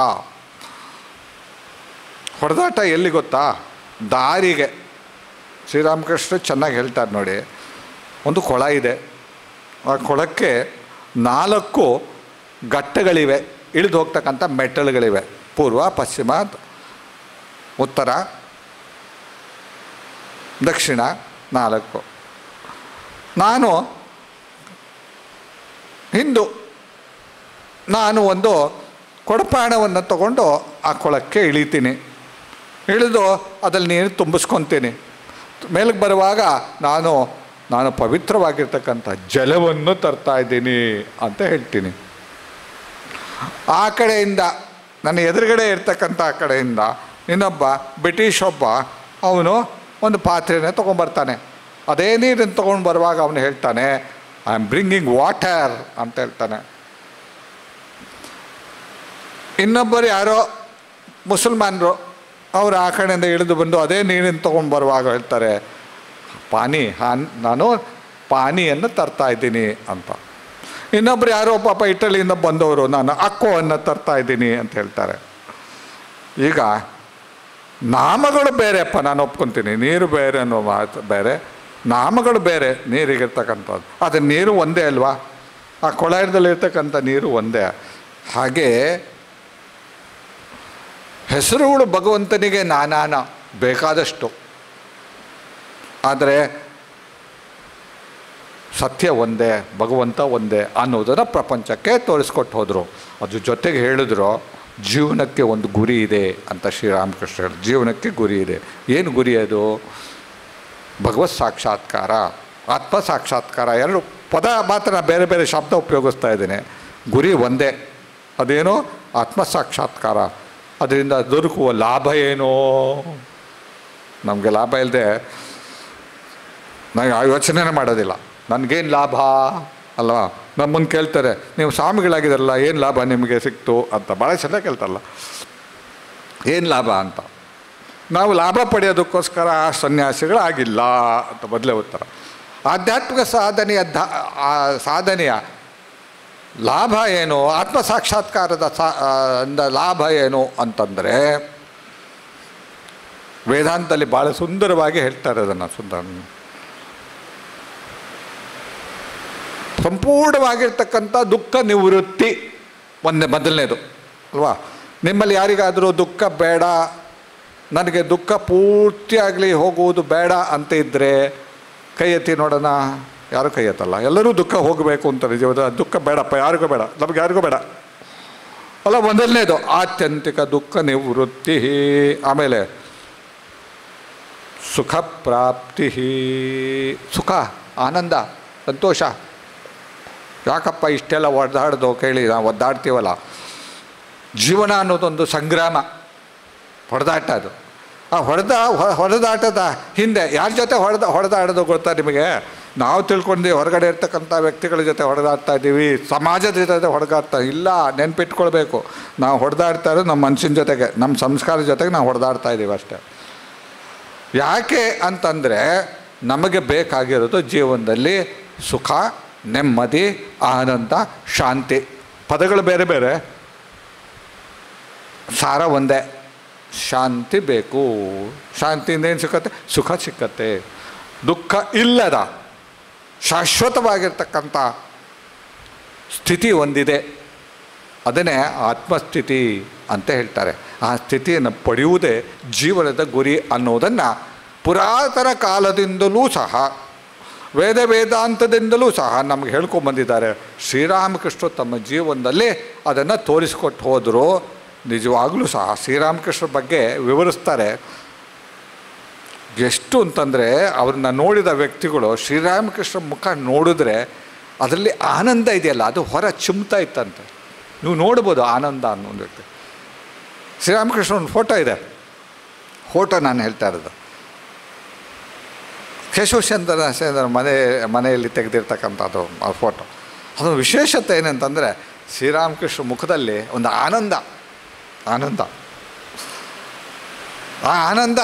S1: ಹೊಡೆದಾಟ ಎಲ್ಲಿ ಗೊತ್ತಾ ದಾರಿಗೆ ಶ್ರೀರಾಮಕೃಷ್ಣ ಚೆನ್ನಾಗಿ ಹೇಳ್ತಾರೆ ನೋಡಿ ಒಂದು ಕೊಳ ಇದೆ ಆ ಕೊಳಕ್ಕೆ ನಾಲ್ಕು ಘಟ್ಟಗಳಿವೆ ಇಳಿದು ಹೋಗ್ತಕ್ಕಂಥ ಮೆಟ್ಟಲುಗಳಿವೆ ಪೂರ್ವ ಪಶ್ಚಿಮ ಉತ್ತರ ದಕ್ಷಿಣ ನಾಲ್ಕು ನಾನು ಹಿಂದು ನಾನು ಒಂದು ಕೊಡಪಾಣವನ್ನು ತಗೊಂಡು ಆ ಕೊಳಕ್ಕೆ ಇಳಿತೀನಿ ಇಳಿದು ಅದ್ರಲ್ಲಿ ನೀರು ತುಂಬಿಸ್ಕೊತೀನಿ ಮೇಲಕ್ಕೆ ಬರುವಾಗ ನಾನು ನಾನು ಪವಿತ್ರವಾಗಿರ್ತಕ್ಕಂಥ ಜಲವನ್ನು ತರ್ತಾ ಇದ್ದೀನಿ ಅಂತ ಹೇಳ್ತೀನಿ ಆ ಕಡೆಯಿಂದ ನನ್ನ ಎದುರುಗಡೆ ಇರ್ತಕ್ಕಂಥ ಆ ಕಡೆಯಿಂದ ಇನ್ನೊಬ್ಬ ಬ್ರಿಟಿಷ್ ಒಬ್ಬ ಅವನು ಒಂದು ಪಾತ್ರೆನ ತೊಗೊಂಬರ್ತಾನೆ ಅದೇ ನೀರನ್ನು ತೊಗೊಂಡು ಬರುವಾಗ ಅವನು ಹೇಳ್ತಾನೆ ಐ ಆಮ್ ಬ್ರಿಂಗಿಂಗ್ ವಾಟರ್ ಅಂತ ಹೇಳ್ತಾನೆ ಇನ್ನೊಬ್ಬರು ಯಾರೋ ಮುಸಲ್ಮಾನರು ಅವರು ಆ ಕಡೆಯಿಂದ ಇಳಿದು ಬಂದು ಅದೇ ನೀರನ್ನು ತೊಗೊಂಡು ಬರುವಾಗ ಹೇಳ್ತಾರೆ ಪಾನಿ ಹಾನ್ ನಾನು ಪಾನಿಯನ್ನು ತರ್ತಾ ಇದ್ದೀನಿ ಅಂತ ಇನ್ನೊಬ್ರು ಯಾರೋ ಪಾಪ ಇಟಲಿಯಿಂದ ಬಂದವರು ನಾನು ಅಕ್ಕೋವನ್ನು ತರ್ತಾ ಇದ್ದೀನಿ ಅಂತ ಹೇಳ್ತಾರೆ ಈಗ ನಾಮಗಳು ಬೇರೆಪ್ಪ ನಾನು ಒಪ್ಕೊತೀನಿ ನೀರು ಬೇರೆ ಅನ್ನೋ ಮಾತು ಬೇರೆ ನಾಮಗಳು ಬೇರೆ ನೀರಿಗಿರ್ತಕ್ಕಂಥದ್ದು ಅದು ನೀರು ಒಂದೇ ಅಲ್ವಾ ಆ ಕೊಳಾಯದಲ್ಲಿರ್ತಕ್ಕಂಥ ನೀರು ಒಂದೇ ಹಾಗೆ ಹೆಸರುಗಳು ಭಗವಂತನಿಗೆ ನಾನಾನ ಬೇಕಾದಷ್ಟು ಆದರೆ ಸತ್ಯ ಒಂದೇ ಭಗವಂತ ಒಂದೇ ಅನ್ನೋದನ್ನು ಪ್ರಪಂಚಕ್ಕೆ ತೋರಿಸ್ಕೊಟ್ಟು ಹೋದರು ಅದ್ರ ಜೊತೆಗೆ ಹೇಳಿದ್ರು ಜೀವನಕ್ಕೆ ಒಂದು ಗುರಿ ಇದೆ ಅಂತ ಶ್ರೀರಾಮಕೃಷ್ಣ ಹೇಳಿದ್ರು ಜೀವನಕ್ಕೆ ಗುರಿ ಇದೆ ಏನು ಗುರಿ ಅದು ಭಗವತ್ ಸಾಕ್ಷಾತ್ಕಾರ ಆತ್ಮ ಸಾಕ್ಷಾತ್ಕಾರ ಎರಡು ಪದ ಮಾತ್ರ ನಾನು ಬೇರೆ ಬೇರೆ ಶಬ್ದ ಉಪಯೋಗಿಸ್ತಾ ಇದ್ದೇನೆ ಗುರಿ ಒಂದೇ ಅದೇನು ಆತ್ಮ ಸಾಕ್ಷಾತ್ಕಾರ ಅದರಿಂದ ದೊರಕುವ ಲಾಭ ಏನು ನಮಗೆ ಲಾಭ ಇಲ್ಲದೆ ನನಗೆ ಆ ಯೋಚನೆನೇ ಮಾಡೋದಿಲ್ಲ ನನಗೇನು ಲಾಭ ಅಲ್ವಾ ನಮ್ಮನ್ನು ಕೇಳ್ತಾರೆ ನೀವು ಸ್ವಾಮಿಗಳಾಗಿದ್ದಾರಲ್ಲ ಏನು ಲಾಭ ನಿಮಗೆ ಸಿಕ್ತು ಅಂತ ಭಾಳ ಚೆನ್ನಾಗಿ ಕೇಳ್ತಾರಲ್ಲ ಏನು ಲಾಭ ಅಂತ ನಾವು ಲಾಭ ಪಡೆಯೋದಕ್ಕೋಸ್ಕರ ಸನ್ಯಾಸಿಗಳಾಗಿಲ್ಲ ಅಂತ ಮೊದಲೇ ಉತ್ತರ ಆಧ್ಯಾತ್ಮಿಕ ಸಾಧನೆಯ ದ ಆ ಸಾಧನೆಯ ಲಾಭ ಏನು ಆತ್ಮ ಸಾಕ್ಷಾತ್ಕಾರದ ಸಾ ಆ, ಇಂದ ಲಾಭ ಏನು ಅಂತಂದರೆ ವೇದಾಂತದಲ್ಲಿ ಭಾಳ ಸುಂದರವಾಗಿ ಹೇಳ್ತಾರೆ ಅದನ್ನು ಸುಂದರ ಸಂಪೂರ್ಣವಾಗಿರ್ತಕ್ಕಂಥ ದುಃಖ ನಿವೃತ್ತಿ ಒಂದೇ ಮೊದಲನೇದು ಅಲ್ವಾ ನಿಮ್ಮಲ್ಲಿ ಯಾರಿಗಾದರೂ ದುಃಖ ಬೇಡ ನನಗೆ ದುಃಖ ಪೂರ್ತಿಯಾಗಲಿ ಹೋಗುವುದು ಬೇಡ ಅಂತ ಇದ್ದರೆ ಕೈ ಎತ್ತಿ ನೋಡೋಣ ಯಾರು ಕೈ ಎತ್ತಲ್ಲ ಎಲ್ಲರೂ ದುಃಖ ಹೋಗಬೇಕು ಅಂತಾರೆ ಜೀವನ ದುಃಖ ಬೇಡಪ್ಪ ಯಾರಿಗೂ ಬೇಡ ನಮಗೆ ಯಾರಿಗೂ ಬೇಡ ಅಲ್ಲ ಮೊದಲನೇದು ಆತ್ಯಂತಿಕ ದುಃಖ ನಿವೃತ್ತಿ ಆಮೇಲೆ ಸುಖ ಪ್ರಾಪ್ತಿ ಸುಖ ಆನಂದ ಸಂತೋಷ ಯಾಕಪ್ಪ ಇಷ್ಟೆಲ್ಲ ಒದ್ದಾಡ್ದು ಕೇಳಿ ನಾವು ಒದ್ದಾಡ್ತೀವಲ್ಲ ಜೀವನ ಅನ್ನೋದೊಂದು ಸಂಗ್ರಾಮ ಹೊಡೆದಾಟ ಅದು ಆ ಹೊಡೆದ ಹೊಡೆದಾಟದ ಹಿಂದೆ ಯಾರ ಜೊತೆ ಹೊಡೆದ ಹೊಡೆದಾಡೋದು ಗೊತ್ತಾ ನಿಮಗೆ ನಾವು ತಿಳ್ಕೊಂಡು ಹೊರಗಡೆ ಇರ್ತಕ್ಕಂಥ ವ್ಯಕ್ತಿಗಳ ಜೊತೆ ಹೊಡೆದಾಡ್ತಾ ಇದ್ದೀವಿ ಸಮಾಜದ ಜೊತೆ ಹೊಡೆದಾಡ್ತಾ ಇಲ್ಲ ನೆನ್ಪಿಟ್ಕೊಳ್ಬೇಕು ನಾವು ಹೊಡೆದಾಡ್ತಾ ಇರೋದು ನಮ್ಮ ಮನುಷ್ಯನ ಜೊತೆಗೆ ನಮ್ಮ ಸಂಸ್ಕಾರದ ಜೊತೆಗೆ ನಾವು ಹೊಡೆದಾಡ್ತಾ ಇದ್ದೀವಿ ಅಷ್ಟೇ ಯಾಕೆ ಅಂತಂದರೆ ನಮಗೆ ಬೇಕಾಗಿರೋದು ಜೀವನದಲ್ಲಿ ಸುಖ ನೆಮ್ಮದಿ ಆನಂದ ಶಾಂತಿ ಪದಗಳು ಬೇರೆ ಬೇರೆ ಸಾರ ಒಂದೇ ಶಾಂತಿ ಬೇಕು ಶಾಂತಿಯಿಂದ ಏನು ಸಿಕ್ಕತ್ತೆ ಸುಖ ಸಿಕ್ಕತ್ತೆ ದುಃಖ ಇಲ್ಲದ ಶಾಶ್ವತವಾಗಿರ್ತಕ್ಕಂಥ ಸ್ಥಿತಿ ಒಂದಿದೆ ಅದನ್ನೇ ಆತ್ಮಸ್ಥಿತಿ ಅಂತ ಹೇಳ್ತಾರೆ ಆ ಸ್ಥಿತಿಯನ್ನು ಪಡೆಯುವುದೇ ಜೀವನದ ಗುರಿ ಅನ್ನೋದನ್ನು ಪುರಾತನ ಕಾಲದಿಂದಲೂ ಸಹ ವೇದ ವೇದಾಂತದಿಂದಲೂ ಸಹ ನಮಗೆ ಹೇಳ್ಕೊಂಬಂದಿದ್ದಾರೆ ಶ್ರೀರಾಮಕೃಷ್ಣ ತಮ್ಮ ಜೀವನದಲ್ಲಿ ಅದನ್ನು ತೋರಿಸ್ಕೊಟ್ಟು ಹೋದರು ನಿಜವಾಗಲೂ ಸಹ ಶ್ರೀರಾಮಕೃಷ್ಣ ಬಗ್ಗೆ ವಿವರಿಸ್ತಾರೆ ಎಷ್ಟು ಅಂತಂದರೆ ಅವ್ರನ್ನ ನೋಡಿದ ವ್ಯಕ್ತಿಗಳು ಶ್ರೀರಾಮಕೃಷ್ಣ ಮುಖ ನೋಡಿದ್ರೆ ಅದರಲ್ಲಿ ಆನಂದ ಇದೆಯಲ್ಲ ಅದು ಹೊರ ಚಿಮ್ತಾ ಇತ್ತಂತೆ ನೀವು ನೋಡ್ಬೋದು ಆನಂದ ಅನ್ನೋ ಒಂದು ವ್ಯಕ್ತಿ ಶ್ರೀರಾಮಕೃಷ್ಣ ಒಂದು ಫೋಟೋ ಇದೆ ಫೋಟೋ ನಾನು ಹೇಳ್ತಾ ಇರೋದು ಕೇಶವಚಂದ್ರ ಸೇಂದ್ರ ಮನೆ ಮನೆಯಲ್ಲಿ ತೆಗೆದಿರ್ತಕ್ಕಂಥದ್ದು ಆ ಫೋಟೋ ಅದು ವಿಶೇಷತೆ ಏನಂತಂದರೆ ಶ್ರೀರಾಮಕೃಷ್ಣ ಮುಖದಲ್ಲಿ ಒಂದು ಆನಂದ ಆನಂದ ಆ ಆನಂದ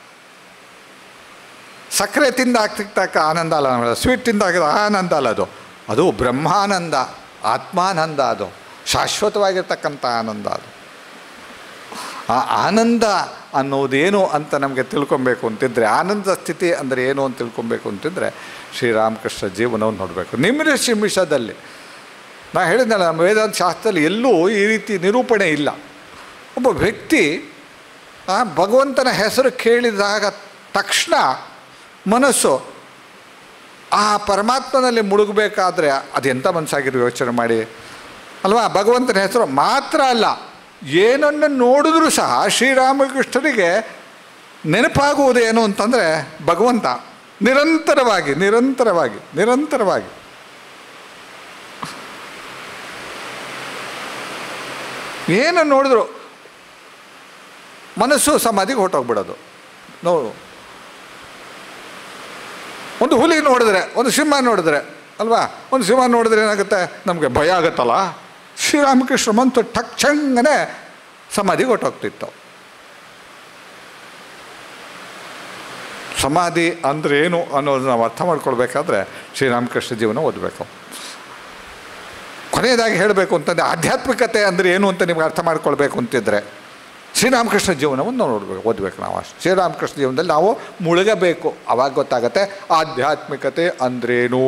S1: ಸಕ್ಕರೆ ತಿಂದ ಆಗ್ತಿರ್ತಕ್ಕ ಆನಂದ ಅಲ್ಲ ನಮಗೆ ಸ್ವೀಟ್ ತಿಂದ ಆಗಿದ ಆನಂದ ಅಲ್ಲ ಅದು ಅದು ಬ್ರಹ್ಮಾನಂದ ಆತ್ಮಾನಂದ ಅದು ಶಾಶ್ವತವಾಗಿರ್ತಕ್ಕಂಥ ಆನಂದ ಅದು ಆ ಆನಂದ ಅನ್ನೋದೇನು ಅಂತ ನಮಗೆ ತಿಳ್ಕೊಬೇಕು ಅಂತಿದ್ರೆ ಆನಂದ ಸ್ಥಿತಿ ಅಂದರೆ ಏನು ಅಂತ ತಿಳ್ಕೊಬೇಕು ಅಂತಿದ್ರೆ ಶ್ರೀರಾಮಕೃಷ್ಣ ಜೀವನವನ್ನು ನೋಡಬೇಕು ನಿಮಿಷ ನಿಮಿಷದಲ್ಲಿ ನಾ ಹೇಳಿದ್ನಲ್ಲ ನಮ್ಮ ವೇದಾಂತ ಶಾಸ್ತ್ರದಲ್ಲಿ ಎಲ್ಲೂ ಈ ರೀತಿ ನಿರೂಪಣೆ ಇಲ್ಲ ಒಬ್ಬ ವ್ಯಕ್ತಿ ಆ ಭಗವಂತನ ಹೆಸರು ಕೇಳಿದಾಗ ತಕ್ಷಣ ಮನಸ್ಸು ಆ ಪರಮಾತ್ಮನಲ್ಲಿ ಮುಳುಗಬೇಕಾದ್ರೆ ಅದೆಂಥ ಮನಸ್ಸಾಗಿರೋ ಯೋಚನೆ ಮಾಡಿ ಅಲ್ವಾ ಭಗವಂತನ ಹೆಸರು ಮಾತ್ರ ಅಲ್ಲ ಏನನ್ನು ನೋಡಿದ್ರೂ ಸಹ ಶ್ರೀರಾಮಕೃಷ್ಣರಿಗೆ ನೆನಪಾಗುವುದೇನು ಅಂತಂದರೆ ಭಗವಂತ ನಿರಂತರವಾಗಿ ನಿರಂತರವಾಗಿ ನಿರಂತರವಾಗಿ ಏನು ನೋಡಿದ್ರು ಮನಸ್ಸು ಸಮಾಧಿಗೆ ಹೊಟ್ಟೋಗ್ಬಿಡೋದು ನೋಡು ಒಂದು ಹುಲಿ ನೋಡಿದ್ರೆ ಒಂದು ಸಿಂಹ ನೋಡಿದ್ರೆ ಅಲ್ವಾ ಒಂದು ಸಿಂಹ ನೋಡಿದ್ರೆ ಏನಾಗುತ್ತೆ ನಮಗೆ ಭಯ ಆಗುತ್ತಲ್ಲ ಶ್ರೀರಾಮಕೃಷ್ಣ ಮಂತು ಟಕ್ ಚಂಗನೆ ಸಮಾಧಿಗೆ ಹೊಟ್ಟೋಗ್ತಿತ್ತು ಸಮಾಧಿ ಅಂದರೆ ಏನು ಅನ್ನೋದು ನಾವು ಅರ್ಥ ಮಾಡ್ಕೊಳ್ಬೇಕಾದ್ರೆ ಶ್ರೀರಾಮಕೃಷ್ಣ ಜೀವನ ಓದಬೇಕು ಕೊನೆಯದಾಗಿ ಹೇಳಬೇಕು ಅಂತಂದರೆ ಆಧ್ಯಾತ್ಮಿಕತೆ ಅಂದರೆ ಏನು ಅಂತ ನಿಮ್ಗೆ ಅರ್ಥ ಮಾಡ್ಕೊಳ್ಬೇಕು ಅಂತಿದ್ರೆ ಶ್ರೀರಾಮಕೃಷ್ಣ ಜೀವನವನ್ನು ನೋಡಬೇಕು ಓದಬೇಕು ನಾವು ಅಷ್ಟು ಶ್ರೀರಾಮಕೃಷ್ಣ ಜೀವನದಲ್ಲಿ ನಾವು ಮುಳುಗಬೇಕು ಅವಾಗ ಗೊತ್ತಾಗತ್ತೆ ಆಧ್ಯಾತ್ಮಿಕತೆ ಅಂದ್ರೇನು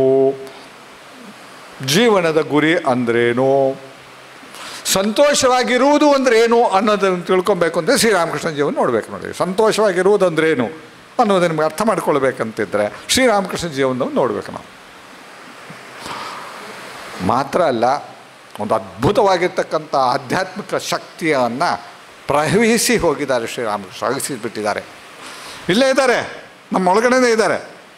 S1: ಜೀವನದ ಗುರಿ ಅಂದ್ರೇನು ಸಂತೋಷವಾಗಿರುವುದು ಅಂದ್ರೆ ಏನು ಅನ್ನೋದನ್ನು ತಿಳ್ಕೊಬೇಕು ಅಂದರೆ ಶ್ರೀರಾಮಕೃಷ್ಣ ಜೀವನ ನೋಡಬೇಕು ನೋಡಿ ಸಂತೋಷವಾಗಿರುವುದು ಅಂದ್ರೇನು ಅನ್ನೋದನ್ನು ನಿಮ್ಗೆ ಅರ್ಥ ಮಾಡ್ಕೊಳ್ಬೇಕಂತಿದ್ರೆ ಶ್ರೀರಾಮಕೃಷ್ಣ ಜೀವನವನ್ನು ನೋಡಬೇಕು ನಾವು ಮಾತ್ರ ಅಲ್ಲ ಒಂದು ಅದ್ಭುತವಾಗಿರ್ತಕ್ಕಂಥ ಆಧ್ಯಾತ್ಮಿಕ ಶಕ್ತಿಯನ್ನು ಪ್ರವಹಿಸಿ ಹೋಗಿದ್ದಾರೆ ಶ್ರೀರಾಮಕೃಷ್ಣ ಅಗಿಸಿಬಿಟ್ಟಿದ್ದಾರೆ ಇಲ್ಲೇ ಇದ್ದಾರೆ ನಮ್ಮ ಒಳಗಡೆನೇ ಇದ್ದಾರೆ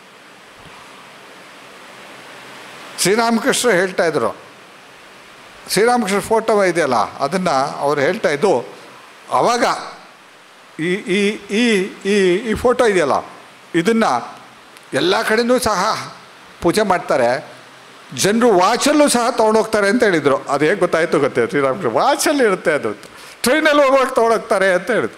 S1: ಶ್ರೀರಾಮಕೃಷ್ಣ ಹೇಳ್ತಾ ಇದ್ರು ಶ್ರೀರಾಮಕೃಷ್ಣ ಫೋಟೋ ಇದೆಯಲ್ಲ ಅದನ್ನು ಅವ್ರು ಹೇಳ್ತಾ ಇದ್ದು ಅವಾಗ ಈ ಈ ಈ ಈ ಈ ಫೋಟೋ ಇದೆಯಲ್ಲ ಇದನ್ನು ಎಲ್ಲ ಕಡೆಯೂ ಸಹ ಪೂಜೆ ಮಾಡ್ತಾರೆ ಜನರು ವಾಚಲ್ಲೂ ಸಹ ತೊಗೊಂಡೋಗ್ತಾರೆ ಅಂತ ಹೇಳಿದರು ಅದು ಹೇಗೆ ಗೊತ್ತಾಯಿತು ಗೊತ್ತೇ ಶ್ರೀರಾಮಕೃಷ್ಣ ವಾಚಲ್ಲಿ ಇರುತ್ತೆ ಅದು ಟ್ರೈನಲ್ಲಿ ಹೋಗುವಾಗ ತೊಗೊಂಡೋಗ್ತಾರೆ ಅಂತ ಹೇಳಿದ್ರು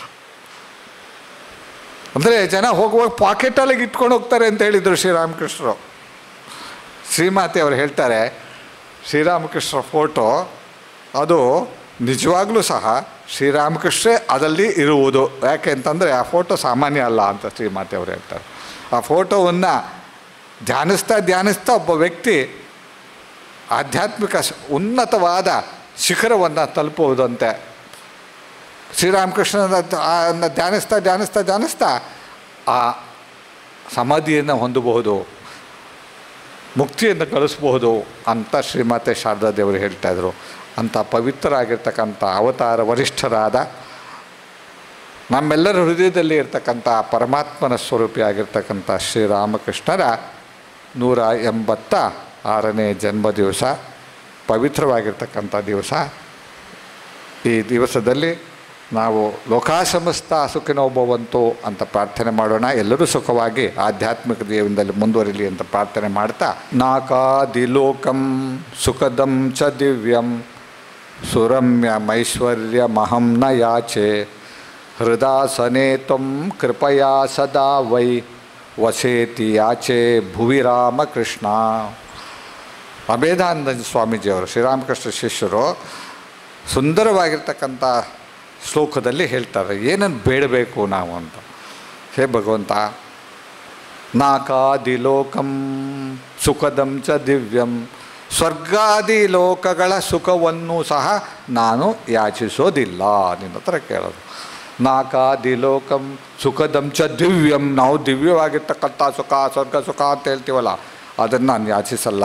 S1: ಅಂದರೆ ಜನ ಹೋಗುವಾಗ ಪಾಕೆಟಲ್ಲಿ ಇಟ್ಕೊಂಡು ಹೋಗ್ತಾರೆ ಅಂತ ಹೇಳಿದರು ಶ್ರೀರಾಮಕೃಷ್ಣರು ಶ್ರೀಮಾತೆ ಅವರು ಹೇಳ್ತಾರೆ ಶ್ರೀರಾಮಕೃಷ್ಣ ಫೋಟೋ ಅದು ನಿಜವಾಗ್ಲೂ ಸಹ ಶ್ರೀರಾಮಕೃಷ್ಣ ಅದರಲ್ಲಿ ಇರುವುದು ಯಾಕೆ ಅಂತಂದರೆ ಆ ಫೋಟೋ ಸಾಮಾನ್ಯ ಅಲ್ಲ ಅಂತ ಶ್ರೀಮಾತೆ ಅವರು ಹೇಳ್ತಾರೆ ಆ ಫೋಟೋವನ್ನು ಧ್ಯಾನಿಸ್ತಾ ಧ್ಯಾನಿಸ್ತಾ ಒಬ್ಬ ವ್ಯಕ್ತಿ ಆಧ್ಯಾತ್ಮಿಕ ಸ- ಉನ್ನತವಾದ ಶಿಖರವನ್ನು ತಲುಪುವುದಂತೆ ಶ್ರೀರಾಮಕೃಷ್ಣನ ದ- ಆ ಅನ್ನ ಧ್ಯಾನಿಸ್ತಾ ಧ್ಯಾನಿಸ್ತಾ ಧ್ಯಾನಿಸ್ತಾ ಆ ಸಮಾಧಿಯನ್ನು ಹೊಂದಬಹುದು ಮುಕ್ತಿಯನ್ನು ಗಳಿಸಬಹುದು ಅಂತ ಶ್ರೀಮಾತೆ ಶಾರದಾ ದೇವರು ಹೇಳ್ತಾ ಇದ್ರು ಅಂಥ ಪವಿತ್ರರಾಗಿರ್ತಕ್ಕಂಥ ಅವತಾರ ವರಿಷ್ಠರಾದ ನಮ್ಮೆಲ್ಲರ ಹೃದಯದಲ್ಲಿ ಇರ್ತಕ್ಕಂಥ ಪರಮಾತ್ಮನ ಸ್ವರೂಪಿಯಾಗಿರ್ತಕ್ಕಂಥ ಶ್ರೀರಾಮಕೃಷ್ಣರ ನೂರ ಎಂಬತ್ತ ಆರನೇ ಜನ್ಮ ದಿವಸ ಪವಿತ್ರವಾಗಿರ್ತಕ್ಕಂಥ ದಿವಸ ಈ ದಿವಸದಲ್ಲಿ ನಾವು ಲೋಕಾಸಮಸ್ತ ಸುಖಿನೋ ಭವಂತು ಅಂತ ಪ್ರಾರ್ಥನೆ ಮಾಡೋಣ ಎಲ್ಲರೂ ಸುಖವಾಗಿ ಆಧ್ಯಾತ್ಮಿಕ ಜೀವನದಲ್ಲಿ ಮುಂದುವರಿಲಿ ಅಂತ ಪ್ರಾರ್ಥನೆ ಮಾಡ್ತಾ ನಾಕಾದಿಲೋಕಂ ಸುಖದಂ ಚ ದಿವ್ಯಂ ಸುರಮ್ಯಮೈಶ್ವರ್ಯ ಮಹಂ ನ ಯಾಚೆ ಹೃದಾಸನೆ ತ್ವಂ ಕೃಪಯಾ ಸದಾ ವೈ ವಸೇತಿ ಯಾಚೆ ಭುವಿ ರಾಮಕೃಷ್ಣ ಅಭೇದಾನಂದ ಸ್ವಾಮೀಜಿಯವರು ಶ್ರೀರಾಮಕೃಷ್ಣ ಶಿಷ್ಯರು ಸುಂದರವಾಗಿರ್ತಕ್ಕಂಥ ಶ್ಲೋಕದಲ್ಲಿ ಹೇಳ್ತಾರೆ ಏನನ್ನು ಬೇಡಬೇಕು ನಾವು ಅಂತ ಹೇ ಭಗವಂತ ನಾಕಾದಿ ಲೋಕಂ ಸುಖದಂ ಚ ದಿವ್ಯಂ ಸ್ವರ್ಗಾದಿ ಲೋಕಗಳ ಸುಖವನ್ನು ಸಹ ನಾನು ಯಾಚಿಸೋದಿಲ್ಲ ನಿನ್ನ ಹತ್ರ ಕೇಳೋದು ನಾಕಾದಿ ಲೋಕಂ ಸುಖದಂ ಚ ದಿವ್ಯಂ ನಾವು ದಿವ್ಯವಾಗಿರ್ತಕ್ಕಂಥ ಸುಖ ಸ್ವರ್ಗ ಸುಖ ಅಂತ ಹೇಳ್ತೀವಲ್ಲ ಅದನ್ನು ನಾನು ಯಾಚಿಸಲ್ಲ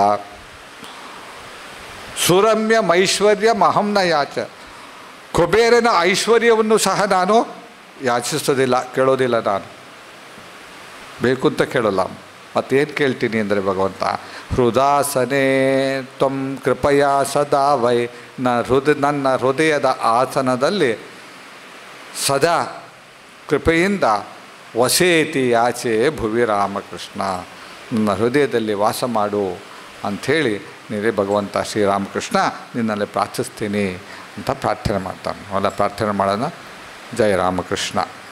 S1: ಸುರಮ್ಯ ಐಶ್ವರ್ಯ ಮಹಂನ ಯಾಚ ಕುಬೇರನ ಐಶ್ವರ್ಯವನ್ನು ಸಹ ನಾನು ಯಾಚಿಸೋದಿಲ್ಲ ಕೇಳೋದಿಲ್ಲ ನಾನು ಬೇಕು ಅಂತ ಕೇಳೋಲ್ಲ ಮತ್ತೇನು ಕೇಳ್ತೀನಿ ಅಂದರೆ ಭಗವಂತ ಹೃದಾಸನೆ ತ್ವಂ ಕೃಪಯಾ ಸದಾ ವೈ ನ ಹೃದಯ ನನ್ನ ಹೃದಯದ ಆಸನದಲ್ಲಿ ಸದಾ ಕೃಪೆಯಿಂದ ವಸೇತಿ ಆಚೆ ಭುವಿ ರಾಮಕೃಷ್ಣ ನನ್ನ ಹೃದಯದಲ್ಲಿ ವಾಸ ಮಾಡು ಅಂಥೇಳಿ ನೀರೇ ಭಗವಂತ ಶ್ರೀರಾಮಕೃಷ್ಣ ನಿನ್ನಲ್ಲಿ ಪ್ರಾರ್ಥಿಸ್ತೀನಿ ಅಂತ ಪ್ರಾರ್ಥನೆ ಮಾಡ್ತಾನೆ ಅವೆಲ್ಲ ಪ್ರಾರ್ಥನೆ ಮಾಡೋಣ ಜಯ ರಾಮಕೃಷ್ಣ